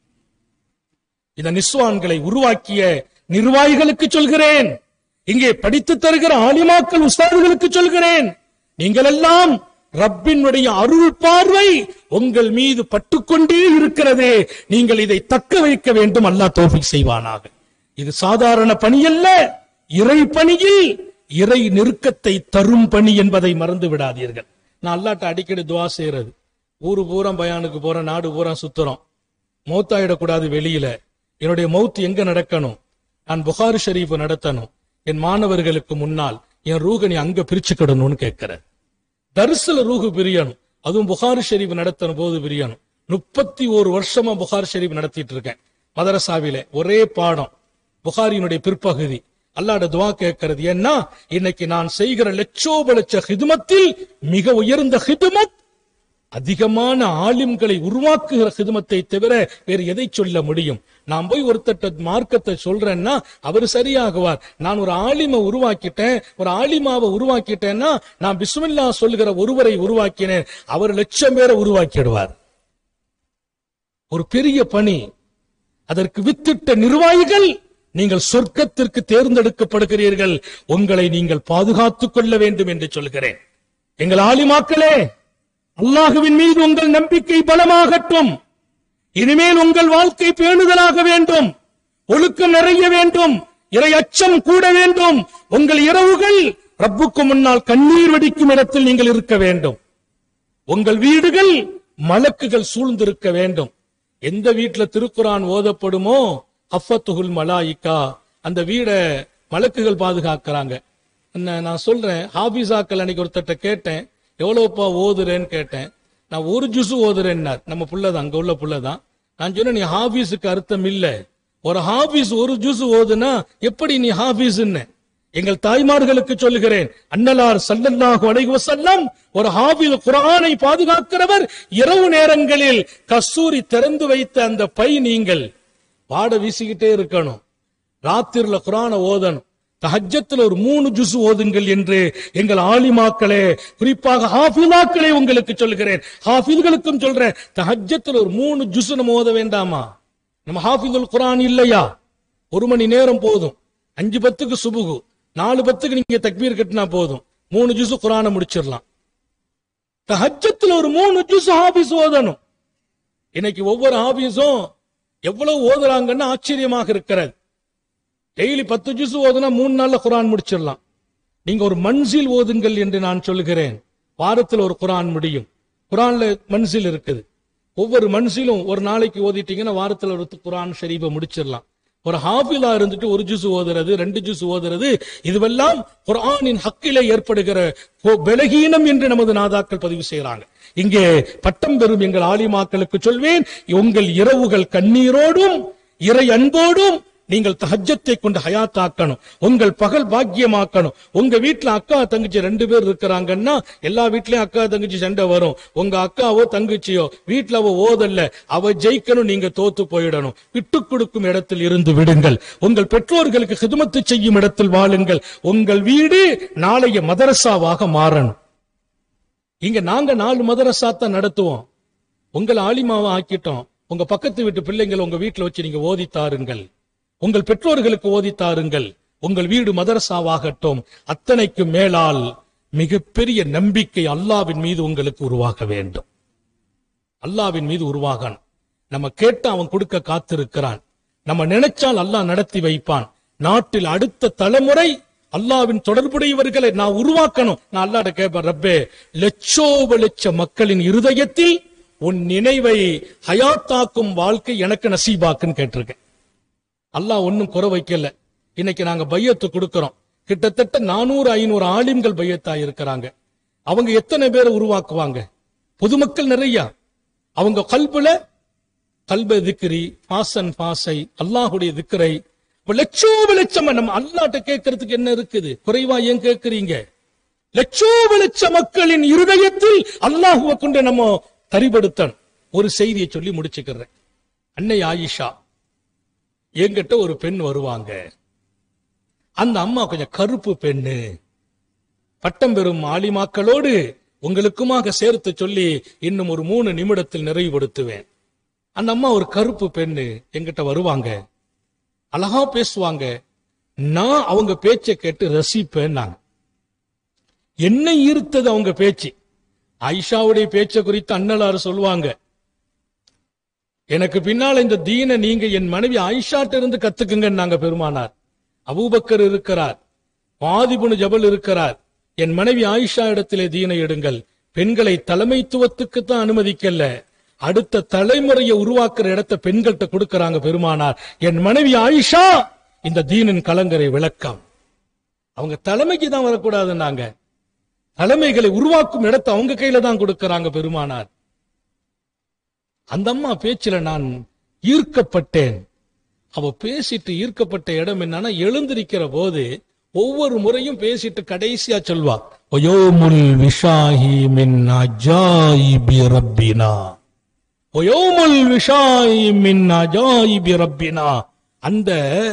இந்த நிஸ்வான்களை உருவாக்கிய நிர்வாகிகளுக்கு சொல்கிறேன் இங்கே படித்து தருகிற ஆலிமாக்கள் உஸ்தாதுகளுக்கு சொல்கிறேன் நீங்கள் எல்லாம் ரப்பினுடைய அருள் பார்வை உங்கள் மீது பட்டுக்கொண்டே இருக்கிறதே நீங்கள் இதை தக்க வைக்க வேண்டும் அல்லாஹ் தோஃபிக் செய்வானாக இது சாதாரண பணி அல்ல இறை பணியில் இறை நெருக்கத்தை தரும் பணி என்பதை மறந்து விடாதீர்கள் நான் அல்லாட்ட அடிக்கடி துவா செய்யறது ஊரு பூரா பயானுக்கு போறேன் நாடு பூரா சுத்துறோம் மௌத்தாயிடக்கூடாது வெளியில என்னுடைய மௌத் எங்க நடக்கணும் நான் புகாரி ஷரீஃப் நடத்தணும் என் மாணவர்களுக்கு முன்னால் என் ரூக நீ அங்க பிரிச்சுக்கிடணும்னு கேட்கிறேன் தரிசல ரூஹு பிரியணும் அதுவும் புகாரி ஷெரீப் நடத்தின போது பிரியணும் முப்பத்தி ஒரு வருஷமா புகாரி ஷெரீப் நடத்திட்டு இருக்கேன் மதரசாவில ஒரே பாடம் புகாரியினுடைய பிற்பகுதி அல்லாட துவா கேட்கிறது ஏன்னா இன்னைக்கு நான் செய்கிற லட்சோப லட்ச ஹிதுமத்தில் மிக உயர்ந்த ஹிதுமத் அதிகமான ஆலிம்களை உருவாக்குகிற ஹிதுமத்தை தவிர வேறு எதை சொல்ல முடியும் நான் போய் ஒருத்தட்ட மார்க்கத்தை சொல்றேன்னா அவர் சரியாகுவார் நான் ஒரு ஆலிமை உருவாக்கிட்டேன் ஒரு ஆலிமாவை உருவாக்கிட்டேன்னா நான் பிஸ்மில்லா சொல்லுகிற ஒருவரை உருவாக்கினேன் அவர் லட்சம் பேரை உருவாக்கிடுவார் ஒரு பெரிய பணி அதற்கு வித்திட்ட நிர்வாகிகள் நீங்கள் சொர்க்கத்திற்கு தேர்ந்தெடுக்கப்படுகிறீர்கள் உங்களை நீங்கள் பாதுகாத்துக் கொள்ள வேண்டும் என்று சொல்கிறேன் எங்கள் ஆலிமாக்களே அல்லாஹுவின் மீது உங்கள் நம்பிக்கை பலமாகட்டும் இனிமேல் உங்கள் வாழ்க்கை பேணுதலாக வேண்டும் ஒழுக்கம் நிறைய வேண்டும் இறை அச்சம் கூட வேண்டும் உங்கள் இரவுகள் ரப்புக்கு முன்னால் கண்ணீர் வடிக்கும் இடத்தில் நீங்கள் இருக்க வேண்டும் உங்கள் வீடுகள் மலக்குகள் சூழ்ந்திருக்க வேண்டும் எந்த வீட்டுல திருக்குரான் ஓதப்படுமோ ஹஃபத்துகுல் மலாயிக்கா அந்த வீடை மலக்குகள் பாதுகாக்கிறாங்க என்ன நான் சொல்றேன் ஹாபிஸாக்கள் அன்னைக்கு ஒருத்தட்ட கேட்டேன் எவ்வளவுப்பா ஓதுறேன்னு கேட்டேன் நான் ஒரு ஜுசு ஓதுறேன்னார் நம்ம புள்ளதான் அங்க உள்ள புள்ளதான் நான் சொன்னேன் நீ ஹாபிஸுக்கு அர்த்தம் இல்ல ஒரு ஹாபிஸ் ஒரு ஜுசு ஓதுனா எப்படி நீ ஹாபிஸ்ன்னு எங்கள் தாய்மார்களுக்கு சொல்லுகிறேன் அன்னலார் சல்லல்லாஹு அலைஹி வஸல்லம் ஒரு ஹாஃபில் குர்ஆனை பாதுகாக்கிறவர் இரவு நேரங்களில் கஸ்தூரி திறந்து வைத்த அந்த பை நீங்கள் பாட வீசிக்கிட்டே இருக்கணும் ராத்திரில குர்ஆனை ஓதணும் தஹஜத்துல ஒரு மூணு ஜுசு ஓதுங்கள் என்று எங்கள் ஆலிமாக்களே குறிப்பாக ஹாஃபிலாக்களே உங்களுக்கு சொல்கிறேன் ஹாஃபில்களுக்கும் சொல்றேன் தஹஜத்துல ஒரு மூணு ஜுசு நம்ம ஓத வேண்டாமா நம்ம ஹாஃபிதுல் குர்ஆன் இல்லையா ஒரு மணி நேரம் போதும் அஞ்சு பத்துக்கு சுபுகு நாலு பத்துக்கு நீங்க தக்பீர் கட்டினா போதும் மூணு ஜூஸ் குரான முடிச்சிடலாம் தஹஜத்துல ஒரு மூணு ஜூஸ் ஹாபிஸ் ஓதணும் இன்னைக்கு ஒவ்வொரு ஹாபிஸும் எவ்வளவு ஓதுறாங்கன்னு ஆச்சரியமாக இருக்கிறது டெய்லி பத்து ஜூஸ் ஓதுனா மூணு நாள்ல குரான் முடிச்சிடலாம் நீங்க ஒரு மன்சில் ஓதுங்கள் என்று நான் சொல்லுகிறேன் வாரத்தில் ஒரு குரான் முடியும் குரான்ல மன்சில் இருக்குது ஒவ்வொரு மன்சிலும் ஒரு நாளைக்கு ஓதிட்டீங்கன்னா வாரத்தில் ஒரு குரான் ஷரீஃபை முடிச்சிடலாம் ஒரு ஹாஃபிலா இருந்துட்டு ஒரு ஜூஸ் ஓதுறது ரெண்டு ஜூஸ் ஓதுறது இதுவெல்லாம் குர்ஆனின் ஹக்கிலே ஏற்படுகிற கொ- பலகீனம் என்று நமது நாதாக்கள் பதிவு செய்யறாங்க இங்கே பட்டம் பெறும் எங்கள் ஆலிமாக்களுக்கு சொல்வேன் உங்கள் இரவுகள் கண்ணீரோடும் இறை அன்போடும் நீங்கள் தஹஜத்தை கொண்டு ஹயாத்தாக்கணும் உங்கள் பகல் பாக்கியமாக்கணும் உங்க வீட்டுல அக்கா தங்கச்சி ரெண்டு பேர் இருக்கிறாங்கன்னா எல்லா வீட்லயும் அக்கா தங்கச்சி சண்டை வரும் உங்க அக்காவோ தங்கச்சியோ வீட்டுல அவ ஓதல்ல அவ ஜெயிக்கணும் நீங்க தோத்து போயிடணும் விட்டு கொடுக்கும் இடத்தில் இருந்து விடுங்கள் உங்கள் பெற்றோர்களுக்கு ஹிதமத்து செய்யும் இடத்தில் வாழுங்கள் உங்கள் வீடு நாளைய மதரசாவாக மாறணும் இங்க நாங்க நாலு மதரசா தான் நடத்துவோம் உங்களை ஆலிமாவை ஆக்கிட்டோம் உங்க பக்கத்து வீட்டு பிள்ளைங்களை உங்க வீட்டுல வச்சு நீங்க ஓதி தாருங்கள் உங்கள் பெற்றோர்களுக்கு ஓதி தாருங்கள் உங்கள் வீடு மதரசாவாகட்டும் அத்தனைக்கு மேலால் மிகப்பெரிய நம்பிக்கை அல்லாவின் மீது உங்களுக்கு உருவாக வேண்டும் அல்லாவின் மீது உருவாகணும் நம்ம கேட்டு அவன் கொடுக்க காத்திருக்கிறான் நம்ம நினைச்சால் அல்லாஹ் நடத்தி வைப்பான் நாட்டில் அடுத்த தலைமுறை அல்லாவின் தொடர்புடையவர்களை நான் உருவாக்கணும் நான் அல்லாட்ட கேட்பேன் ரப்பே லட்சோப லட்ச மக்களின் இருதயத்தில் உன் நினைவை ஹயாத்தாக்கும் வாழ்க்கை எனக்கு நசீபாக்குன்னு கேட்டிருக்கேன் அல்லாஹ் ஒன்னும் குறை வைக்கல இன்னைக்கு நாங்க பையத்து கொடுக்கிறோம் கிட்டத்தட்ட நானூறு ஐநூறு ஆலிம்கள் பையத்தா இருக்கிறாங்க அவங்க எத்தனை பேரை உருவாக்குவாங்க பொதுமக்கள் நிறைய அவங்க கல்புல கல்ப திக்ரி பாசன் பாசை அல்லாஹுடைய திக்கரை இப்ப லட்சோப லட்சம் நம்ம அல்லாட்ட கேட்கறதுக்கு என்ன இருக்குது குறைவா ஏன் கேட்கறீங்க லட்சோப லட்ச மக்களின் இருதயத்தில் அல்லாஹுவை கொண்டு நம்ம தரிபடுத்தணும் ஒரு செய்தியை சொல்லி முடிச்சுக்கிறேன் அன்னை ஆயிஷா என்கிட்ட ஒரு பெண் வருவாங்க அந்த அம்மா கொஞ்சம் கருப்பு பெண்ணு பட்டம் பெறும் ஆலிமாக்களோடு உங்களுக்குமாக சேர்த்து சொல்லி இன்னும் ஒரு மூணு நிமிடத்தில் நிறைவுபடுத்துவேன் அந்த அம்மா ஒரு கருப்பு பெண்ணு என்கிட்ட வருவாங்க அழகா பேசுவாங்க நான் அவங்க பேச்சை கேட்டு ரசிப்பேன் நான் என்ன ஈர்த்தது அவங்க பேச்சு ஆயிஷாவுடைய பேச்சை குறித்து அண்ணலாறு சொல்லுவாங்க எனக்கு பின்னால இந்த தீனை நீங்க என் மனைவி ஆயிஷாட்ட இருந்து கத்துக்குங்க நாங்க பெருமானார் அபூபக்கர் இருக்கிறார் மாதிபுனு ஜபல் இருக்கிறார் என் மனைவி ஆயிஷா இடத்திலே தீனை எடுங்கள் பெண்களை தலைமைத்துவத்துக்கு தான் அனுமதிக்கல அடுத்த தலைமுறையை உருவாக்குற இடத்தை பெண்கள்கிட்ட கொடுக்கறாங்க பெருமானார் என் மனைவி ஆயிஷா இந்த தீனின் கலங்கரை விளக்கம் அவங்க தலைமைக்கு தான் வரக்கூடாதுன்னாங்க தலைமைகளை உருவாக்கும் இடத்தை அவங்க கையில தான் கொடுக்கறாங்க பெருமானார் அந்த அம்மா பேச்சுல நான் ஈர்க்கப்பட்டேன் அவ பேசிட்டு ஈர்க்கப்பட்ட இடம் என்னன்னா எழுந்திருக்கிற போது ஒவ்வொரு முறையும் பேசிட்டு கடைசியா சொல்வா ஒயோமுல் விஷாஹி மின் அஜாயிபி ரப்பினா ஒயோமுல் விஷாஹி மின் அஜாயிபி ரப்பினா அந்த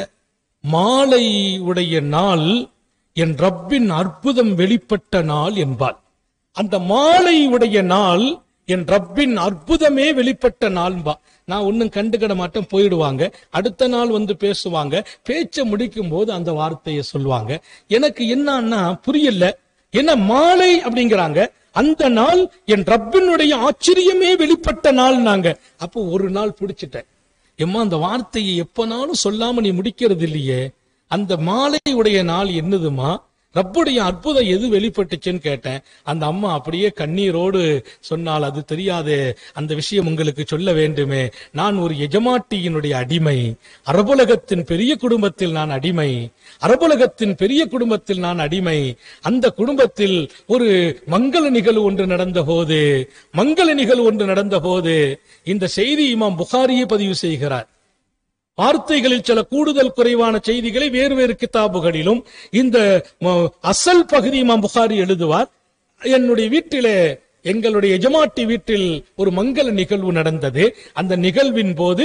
மாலை உடைய நாள் என் ரப்பின் அற்புதம் வெளிப்பட்ட நாள் என்பாள் அந்த மாலை உடைய நாள் என் ரப்பின் அற்புதமே வெளிப்பட்ட நாள்பா நான் ஒன்னும் கண்டுக்கிட மாட்டேன் போயிடுவாங்க அடுத்த நாள் வந்து பேசுவாங்க பேச்ச முடிக்கும் போது அந்த வார்த்தையை சொல்லுவாங்க எனக்கு என்னன்னா புரியல என்ன மாலை அப்படிங்கிறாங்க அந்த நாள் என் ரப்பினுடைய ஆச்சரியமே வெளிப்பட்ட நாள் நாங்க அப்போ ஒரு நாள் பிடிச்சிட்டேன் எம்மா அந்த வார்த்தையை எப்பனாலும் சொல்லாம நீ முடிக்கிறது இல்லையே அந்த மாலை உடைய நாள் என்னதுமா ரப்புடைய அற்புதம் எது வெளிப்பட்டுச்சுன்னு கேட்டேன் அந்த அம்மா அப்படியே கண்ணீரோடு சொன்னால் அது தெரியாது அந்த விஷயம் உங்களுக்கு சொல்ல வேண்டுமே நான் ஒரு எஜமாட்டியினுடைய அடிமை அரபுலகத்தின் பெரிய குடும்பத்தில் நான் அடிமை அரபுலகத்தின் பெரிய குடும்பத்தில் நான் அடிமை அந்த குடும்பத்தில் ஒரு மங்கள நிகழ்வு ஒன்று நடந்த போது மங்கள நிகழ்வு ஒன்று நடந்த போது இந்த செய்தி இமாம் புகாரியை பதிவு செய்கிறார் வார்த்தைகளில் சில கூடுதல் குறைவான செய்திகளை வேறு வேறு கிதாபுகளிலும் இந்த ம- அசல் பகுதி இமாம் புகாரி எழுதுவார் என்னுடைய வீட்டிலே எங்களுடைய எஜமாட்டி வீட்டில் ஒரு மங்கள நிகழ்வு நடந்தது அந்த நிகழ்வின் போது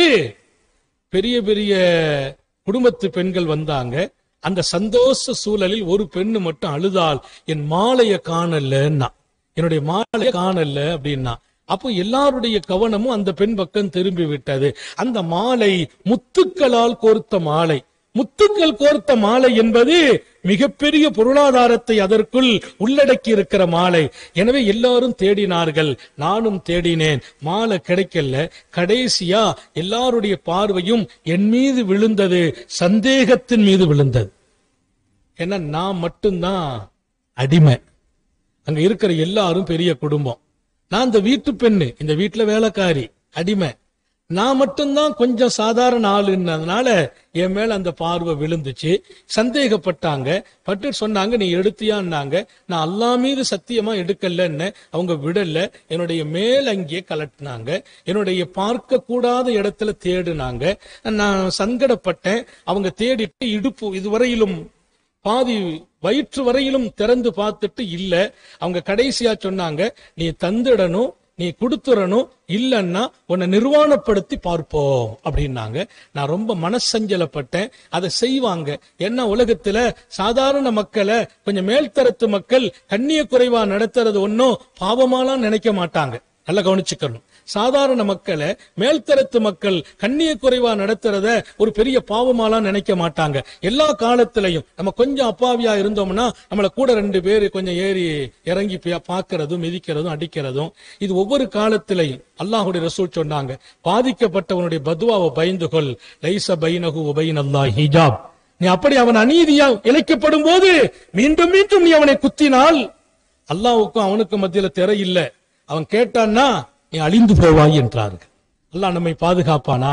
பெரிய பெரிய குடும்பத்து பெண்கள் வந்தாங்க அந்த சந்தோஷ சூழலில் ஒரு பெண்ணு மட்டும் அழுதாள் என் மாலைய காணலன்னா என்னுடைய மாலைய காணல அப்படின்னா அப்போ எல்லாருடைய கவனமும் அந்த பெண் பக்கம் திரும்பி விட்டது அந்த மாலை முத்துக்களால் கோர்த்த மாலை முத்துக்கள் கோர்த்த மாலை என்பது மிகப்பெரிய பொருளாதாரத்தை அதற்குள் உள்ளடக்கி இருக்கிற மாலை எனவே எல்லாரும் தேடினார்கள் நானும் தேடினேன் மாலை கிடைக்கல கடைசியா எல்லாருடைய பார்வையும் என் மீது விழுந்தது சந்தேகத்தின் மீது விழுந்தது ஏன்னா நான் மட்டும்தான் அடிமை அங்க இருக்கிற எல்லாரும் பெரிய குடும்பம் நான் இந்த வீட்டு பெண்ணு இந்த வீட்டுல வேலைக்காரி அடிமை நான் மட்டும்தான் கொஞ்சம் சாதாரண ஆளுன்னதுனால என் மேல அந்த பார்வை விழுந்துச்சு சந்தேகப்பட்டாங்க பட்டு சொன்னாங்க நீ எடுத்தியான்னாங்க நான் அல்லா மீது சத்தியமா எடுக்கலன்னு அவங்க விடல என்னுடைய மேல் அங்கே கலட்டினாங்க என்னுடைய பார்க்க கூடாத இடத்துல தேடுனாங்க நான் சங்கடப்பட்டேன் அவங்க தேடிட்டு இடுப்பு இதுவரையிலும் பாதி வயிற்று வரையிலும் திறந்து பார்த்துட்டு இல்ல அவங்க கடைசியா சொன்னாங்க நீ தந்துடணும் நீ கொடுத்துடணும் இல்லன்னா உன்னை நிர்வாணப்படுத்தி பார்ப்போம் அப்படின்னாங்க நான் ரொம்ப மனசஞ்சலப்பட்டேன் அதை செய்வாங்க என்ன உலகத்துல சாதாரண மக்களை கொஞ்சம் மேல்தரத்து மக்கள் கண்ணிய குறைவா நடத்துறது ஒன்னும் பாவமாலாம் நினைக்க மாட்டாங்க நல்லா கவனிச்சுக்கணும் சாதாரண மக்களை மேல்தரத்து மக்கள் கண்ணிய குறைவா நடத்துறத ஒரு பெரிய பாவமாலாம் நினைக்க மாட்டாங்க எல்லா காலத்திலையும் நம்ம கொஞ்சம் அப்பாவியா இருந்தோம்னா நம்மள கூட ரெண்டு பேர் கொஞ்சம் ஏறி இறங்கி பா- பார்க்கறதும் மிதிக்கிறதும் அடிக்கிறதும் இது ஒவ்வொரு காலத்திலையும் அல்லாஹுடைய ரசூல் சொன்னாங்க பாதிக்கப்பட்டவனுடைய பதுவாவை பயந்து கொள் லைச பைனஹு உபைன் அல்லாஹ் ஹிஜாப் நீ அப்படி அவன் அநீதியா இழைக்கப்படும் போது மீண்டும் மீண்டும் நீ அவனை குத்தினால் அல்லாஹ்வுக்கும் அவனுக்கும் மத்தியில திரை இல்ல அவன் கேட்டான்னா நீ அழிந்து போவாய் என்றார்கள் அல்லாஹ் நம்மை பாதுகாப்பானாக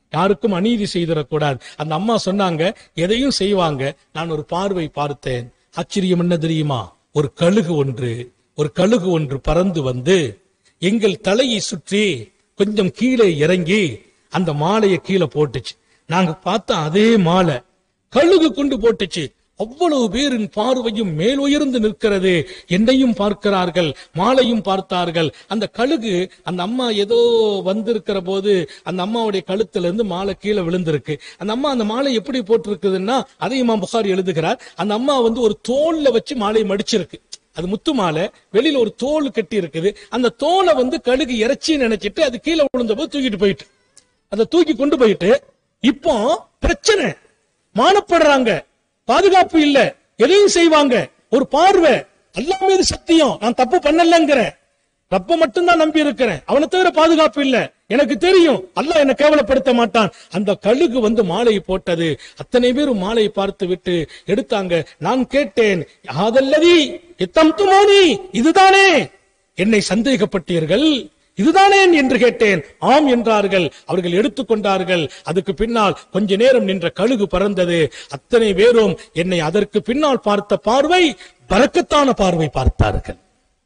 யாருக்கும் அநீதி செய்திடக்கூடாது அந்த அம்மா சொன்னாங்க எதையும் செய்வாங்க நான் ஒரு பார்வை பார்த்தேன் ஆச்சரியம் என்ன தெரியுமா ஒரு கழுகு ஒன்று ஒரு கழுகு ஒன்று பறந்து வந்து எங்கள் தலையை சுற்றி கொஞ்சம் கீழே இறங்கி அந்த மாலையை கீழே போட்டுச்சு நாங்க பார்த்த அதே மாலை கழுகு கொண்டு போட்டுச்சு அவ்வளவு பேரின் பார்வையும் மேல் உயர்ந்து நிற்கிறது என்னையும் பார்க்கிறார்கள் மாலையும் பார்த்தார்கள் அந்த கழுகு அந்த அம்மா ஏதோ வந்திருக்கிற போது அந்த அம்மாவுடைய கழுத்துல இருந்து மாலை கீழே விழுந்திருக்கு அந்த அம்மா அந்த மாலை எப்படி போட்டிருக்குதுன்னா அதையும் புகார் எழுதுகிறார் அந்த அம்மா வந்து ஒரு தோல்ல வச்சு மாலையை மடிச்சிருக்கு அது முத்து மாலை வெளியில ஒரு தோல் கட்டி இருக்குது அந்த தோலை வந்து கழுகு இறைச்சி நினைச்சிட்டு அது கீழே விழுந்த போது தூக்கிட்டு போயிட்டு அதை தூக்கி கொண்டு போயிட்டு இப்போ பிரச்சனை மானப்படுறாங்க பாதுகாப்பு இல்ல எதையும் செய்வாங்க ஒரு பார்வை அல்லாஹ் மீது சத்தியம் நான் தப்பு பண்ணலங்கிறேன் ரப்ப மட்டும்தான் நம்பி இருக்கிறேன் அவனை தவிர பாதுகாப்பு இல்ல எனக்கு தெரியும் அல்லாஹ் என்ன கேவலப்படுத்த மாட்டான் அந்த கழுகு வந்து மாலையை போட்டது அத்தனை பேரும் மாலையை பார்த்து விட்டு எடுத்தாங்க நான் கேட்டேன் யாதல்லதி எத்தம் துமோனி இதுதானே என்னை சந்தேகப்பட்டீர்கள் இதுதானே என்று கேட்டேன் ஆம் என்றார்கள் அவர்கள் எடுத்துக்கொண்டார்கள் அதுக்கு பின்னால் கொஞ்ச நேரம் நின்ற கழுகு பறந்தது அத்தனை பேரும் என்னை அதற்கு பின்னால் பார்த்த பார்வை பறக்கத்தான பார்வை பார்த்தார்கள்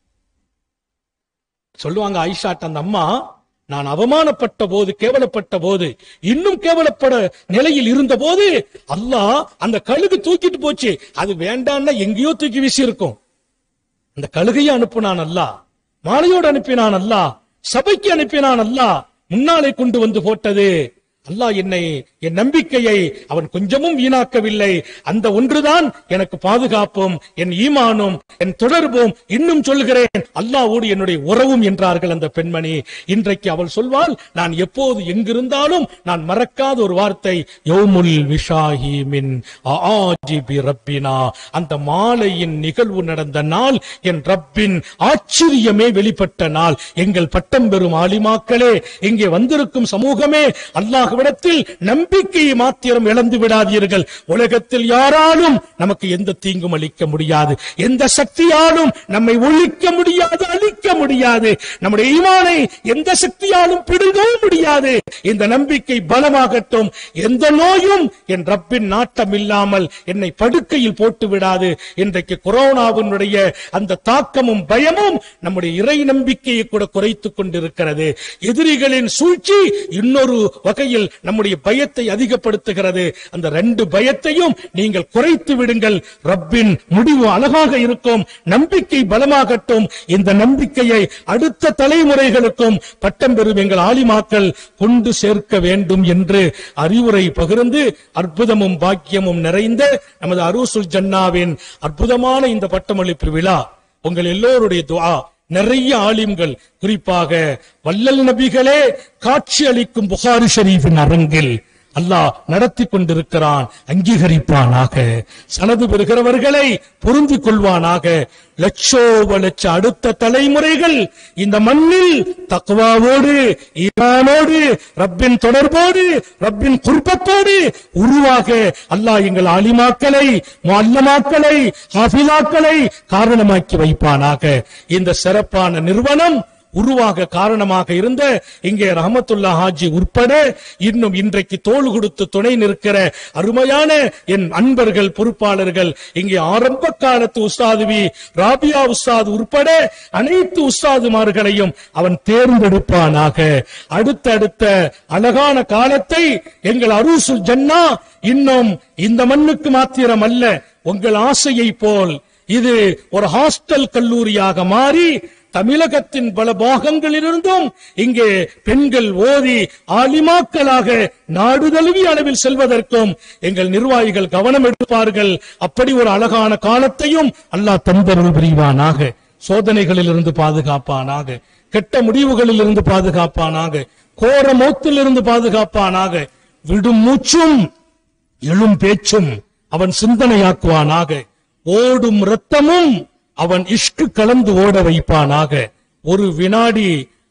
சொல்லுவாங்க ஐஷாட் அந்த அம்மா நான் அவமானப்பட்ட போது கேவலப்பட்ட போது இன்னும் கேவலப்பட நிலையில் இருந்த போது அல்லாஹ் அந்த கழுகு தூக்கிட்டு போச்சு அது வேண்டான்னா எங்கேயோ தூக்கி வீசி இருக்கும் அந்த கழுகையை அனுப்பினான் அல்லாஹ் மாலையோடு அனுப்பினான் அல்லாஹ் சபைக்கு அனுப்பினான் அல்லாஹ் முன்னாலே கொண்டு வந்து போட்டது அல்லாஹ் என்னை என் நம்பிக்கையை அவன் கொஞ்சமும் வீணாக்கவில்லை அந்த ஒன்றுதான் எனக்கு பாதுகாப்பும் என் ஈமானும் என் தொடர்பும் இன்னும் சொல்கிறேன் அல்லாஹ்வோடு என்னுடைய உறவும் என்றார்கள் அந்த பெண்மணி இன்றைக்கு அவள் சொல்வாள் நான் எப்போது எங்கிருந்தாலும் நான் மறக்காத ஒரு வார்த்தை யௌமுல் விஷாஹி மின் ஆஜிபி ரப்பினா அந்த மாலையின் நிகழ்வு நடந்த நாள் என் ரப்பின் ஆச்சரியமே வெளிப்பட்ட நாள் எங்கள் பட்டம் பெறும் ஆலிமாக்களே இங்கே வந்திருக்கும் சமூகமே அல்லாஹ்விடத்தில் நம்பிக்கையை மாத்திரம் இழந்து விடாதீர்கள் உலகத்தில் யாராலும் நமக்கு எந்த தீங்கும் அளிக்க முடியாது எந்த சக்தியாலும் நம்மை ஒழிக்க முடியாது அழிக்க முடியாது நம்முடைய ஈமானை எந்த சக்தியாலும் பிடுங்கவும் முடியாது இந்த நம்பிக்கை பலமாகட்டும் எந்த நோயும் என் ரப்பின் நாட்டம் இல்லாமல் என்னை படுக்கையில் போட்டு விடாது இன்றைக்கு கொரோனாவினுடைய அந்த தாக்கமும் பயமும் நம்முடைய இறை நம்பிக்கையை கூட குறைத்துக் கொண்டிருக்கிறது எதிரிகளின் சூழ்ச்சி இன்னொரு வகையில் நம்முடைய பயத்தை அதிகப்படுத்துகிறது அந்த ரெண்டு பயத்தையும் நீங்கள் குறைத்து விடுங்கள் ரப்பின் முடிவு அழகாக இருக்கும் நம்பிக்கை பலமாகட்டும் இந்த நம்பிக்கையை அடுத்த தலைமுறைகளுக்கும் பட்டம் பெறும் எங்கள் ஆலிமாக்கள் கொண்டு சேர்க்க வேண்டும் என்று அறிவுரை பகிர்ந்து அற்புதமும் பாக்கியமும் நிறைந்த நமது அரூசுல் ஜன்னாவின் அற்புதமான இந்த பட்டமளிப்பு விழா உங்கள் எல்லோருடைய துஆ நிறைய ஆலிம்கள் குறிப்பாக வல்லல் நபிகளே காட்சி அளிக்கும் புகாரி ஷரீஃபின் அரங்கில் அல்லாஹ் நடத்தி கொண்டிருக்கிறான் அங்கீகரிப்பானாக சனது பெறுகிறவர்களை பொருந்திக் கொள்வானாக லட்சோப லட்ச அடுத்த தலைமுறைகள் இந்த மண்ணில் தக்குவாவோடு ஈமானோடு ரப்பின் தொடர்போடு ரப்பின் குர்பத்தோடு உருவாக அல்லாஹ் எங்கள் ஆலிமாக்களை அல்லமாக்களை ஹாஃபிலாக்களை காரணமாக்கி வைப்பானாக இந்த சிறப்பான நிறுவனம் உருவாக காரணமாக இருந்த இங்கே ரஹமத்துல்லா ஹாஜி உட்பட இன்னும் இன்றைக்கு தோள் கொடுத்து துணை நிற்கிற அருமையான என் அன்பர்கள் பொறுப்பாளர்கள் இங்கே ஆரம்ப காலத்து உஸ்தாதுவி ராபியா உஸ்தாது உட்பட அனைத்து உஸ்தாதுமார்களையும் அவன் தேர்ந்தெடுப்பானாக அடுத்தடுத்த அழகான காலத்தை எங்கள் அரூசுல் ஜன்னா இன்னும் இந்த மண்ணுக்கு மாத்திரம் அல்ல உங்கள் ஆசையை போல் இது ஒரு ஹாஸ்டல் கல்லூரியாக மாறி தமிழகத்தின் பல பாகங்களிலிருந்தும் இங்கே பெண்கள் ஓதி ஆலிமாக்களாக நாடு தழுவிய அளவில் செல்வதற்கும் எங்கள் நிர்வாகிகள் கவனம் எடுப்பார்கள் அப்படி ஒரு அழகான காலத்தையும் அல்லாஹ் தந்தருள் புரிவானாக சோதனைகளில் இருந்து பாதுகாப்பானாக கெட்ட முடிவுகளில் இருந்து பாதுகாப்பானாக கோர மோத்திலிருந்து பாதுகாப்பானாக விடும் மூச்சும் எழும் பேச்சும் அவன் சிந்தனையாக்குவானாக ஓடும் இரத்தமும் அவன் இஷ்கு கலந்து ஓட வைப்பானாக ஒரு வினாடி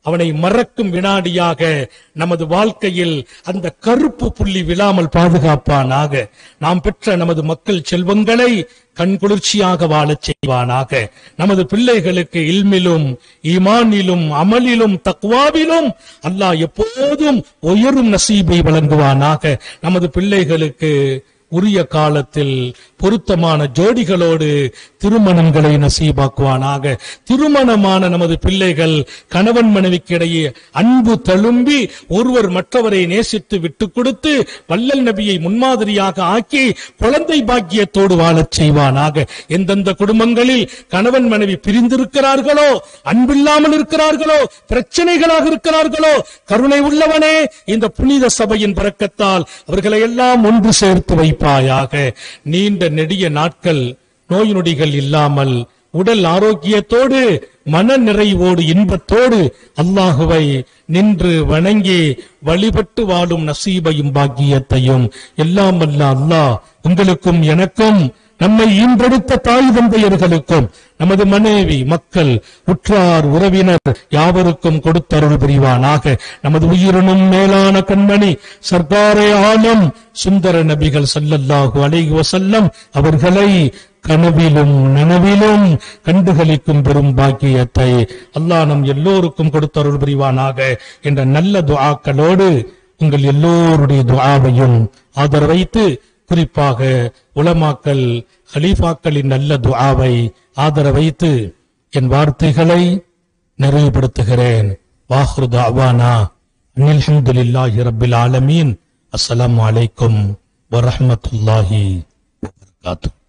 அவனை மறக்கும் வினாடியாக நமது வாழ்க்கையில் அந்த கருப்பு புள்ளி விழாமல் பாதுகாப்பானாக நாம் பெற்ற நமது மக்கள் செல்வங்களை கண்குளிர்ச்சியாக வாழச் செய்வானாக நமது பிள்ளைகளுக்கு இல்மிலும் ஈமானிலும் அமலிலும் தக்வாவிலும் அல்லாஹ் எப்போதும் உயரும் நசீபை வழங்குவானாக நமது பிள்ளைகளுக்கு உரிய காலத்தில் பொருத்தமான ஜோடிகளோடு திருமணங்களை நசீபாக்குவானாக திருமணமான நமது பிள்ளைகள் கணவன் மனைவிக்கு இடையே அன்பு தழும்பி ஒருவர் மற்றவரை நேசித்து விட்டு கொடுத்து வள்ளல் நபியை முன்மாதிரியாக ஆக்கி குழந்தை பாக்கியத்தோடு வாழச் செய்வானாக எந்தெந்த குடும்பங்களில் கணவன் மனைவி பிரிந்திருக்கிறார்களோ அன்பில்லாமல் இருக்கிறார்களோ பிரச்சனைகளாக இருக்கிறார்களோ கருணை உள்ளவனே இந்த புனித சபையின் பறக்கத்தால் அவர்களை எல்லாம் ஒன்று சேர்த்து வைப்பாயாக நீண்ட நெடிய நாட்கள் நோய் நொடிகள் இல்லாமல் உடல் ஆரோக்கியத்தோடு மன நிறைவோடு இன்பத்தோடு அல்லாஹுவை நின்று வணங்கி வழிபட்டு வாழும் நசீபையும் பாக்கியத்தையும் எல்லாம் வல்ல அல்லாஹ் உங்களுக்கும் எனக்கும் நம்மை ஈன்றெடுத்த தாய் தந்தையர்களுக்கும் நமது மனைவி மக்கள் உற்றார் உறவினர் யாவருக்கும் கொடுத்தருள் புரிவானாக நமது உயிரினும் மேலான கண்மணி சர்க்காரே ஆலம் சுந்தர நபிகள் ஸல்லல்லாஹு அலைஹி வஸல்லம் அவர்களை கனவிலும் நனவிலும் கண்டுகளிக்கும் பெரும் பாக்கியத்தை அல்லாஹ் நம் எல்லோருக்கும் கொடுத்தருள் புரிவானாக என்ற நல்ல துஆக்களோடு உங்கள் எல்லோருடைய துஆவையும் ஆதரவைத்து குறிப்பாக உலமாக்கல் ஹலீஃபாக்களின் நல்ல துஆவை ஆதரவைத்து என் வார்த்தைகளை நிறைவுபடுத்துகிறேன் வாஹ்ரு தாவானா அனில் ஹம்துலில்லாஹி ரப்பில் ஆலமீன் அஸ்ஸலாமு அலைக்கும் வரஹ்மத்துல்லாஹி வபரகாத்துஹு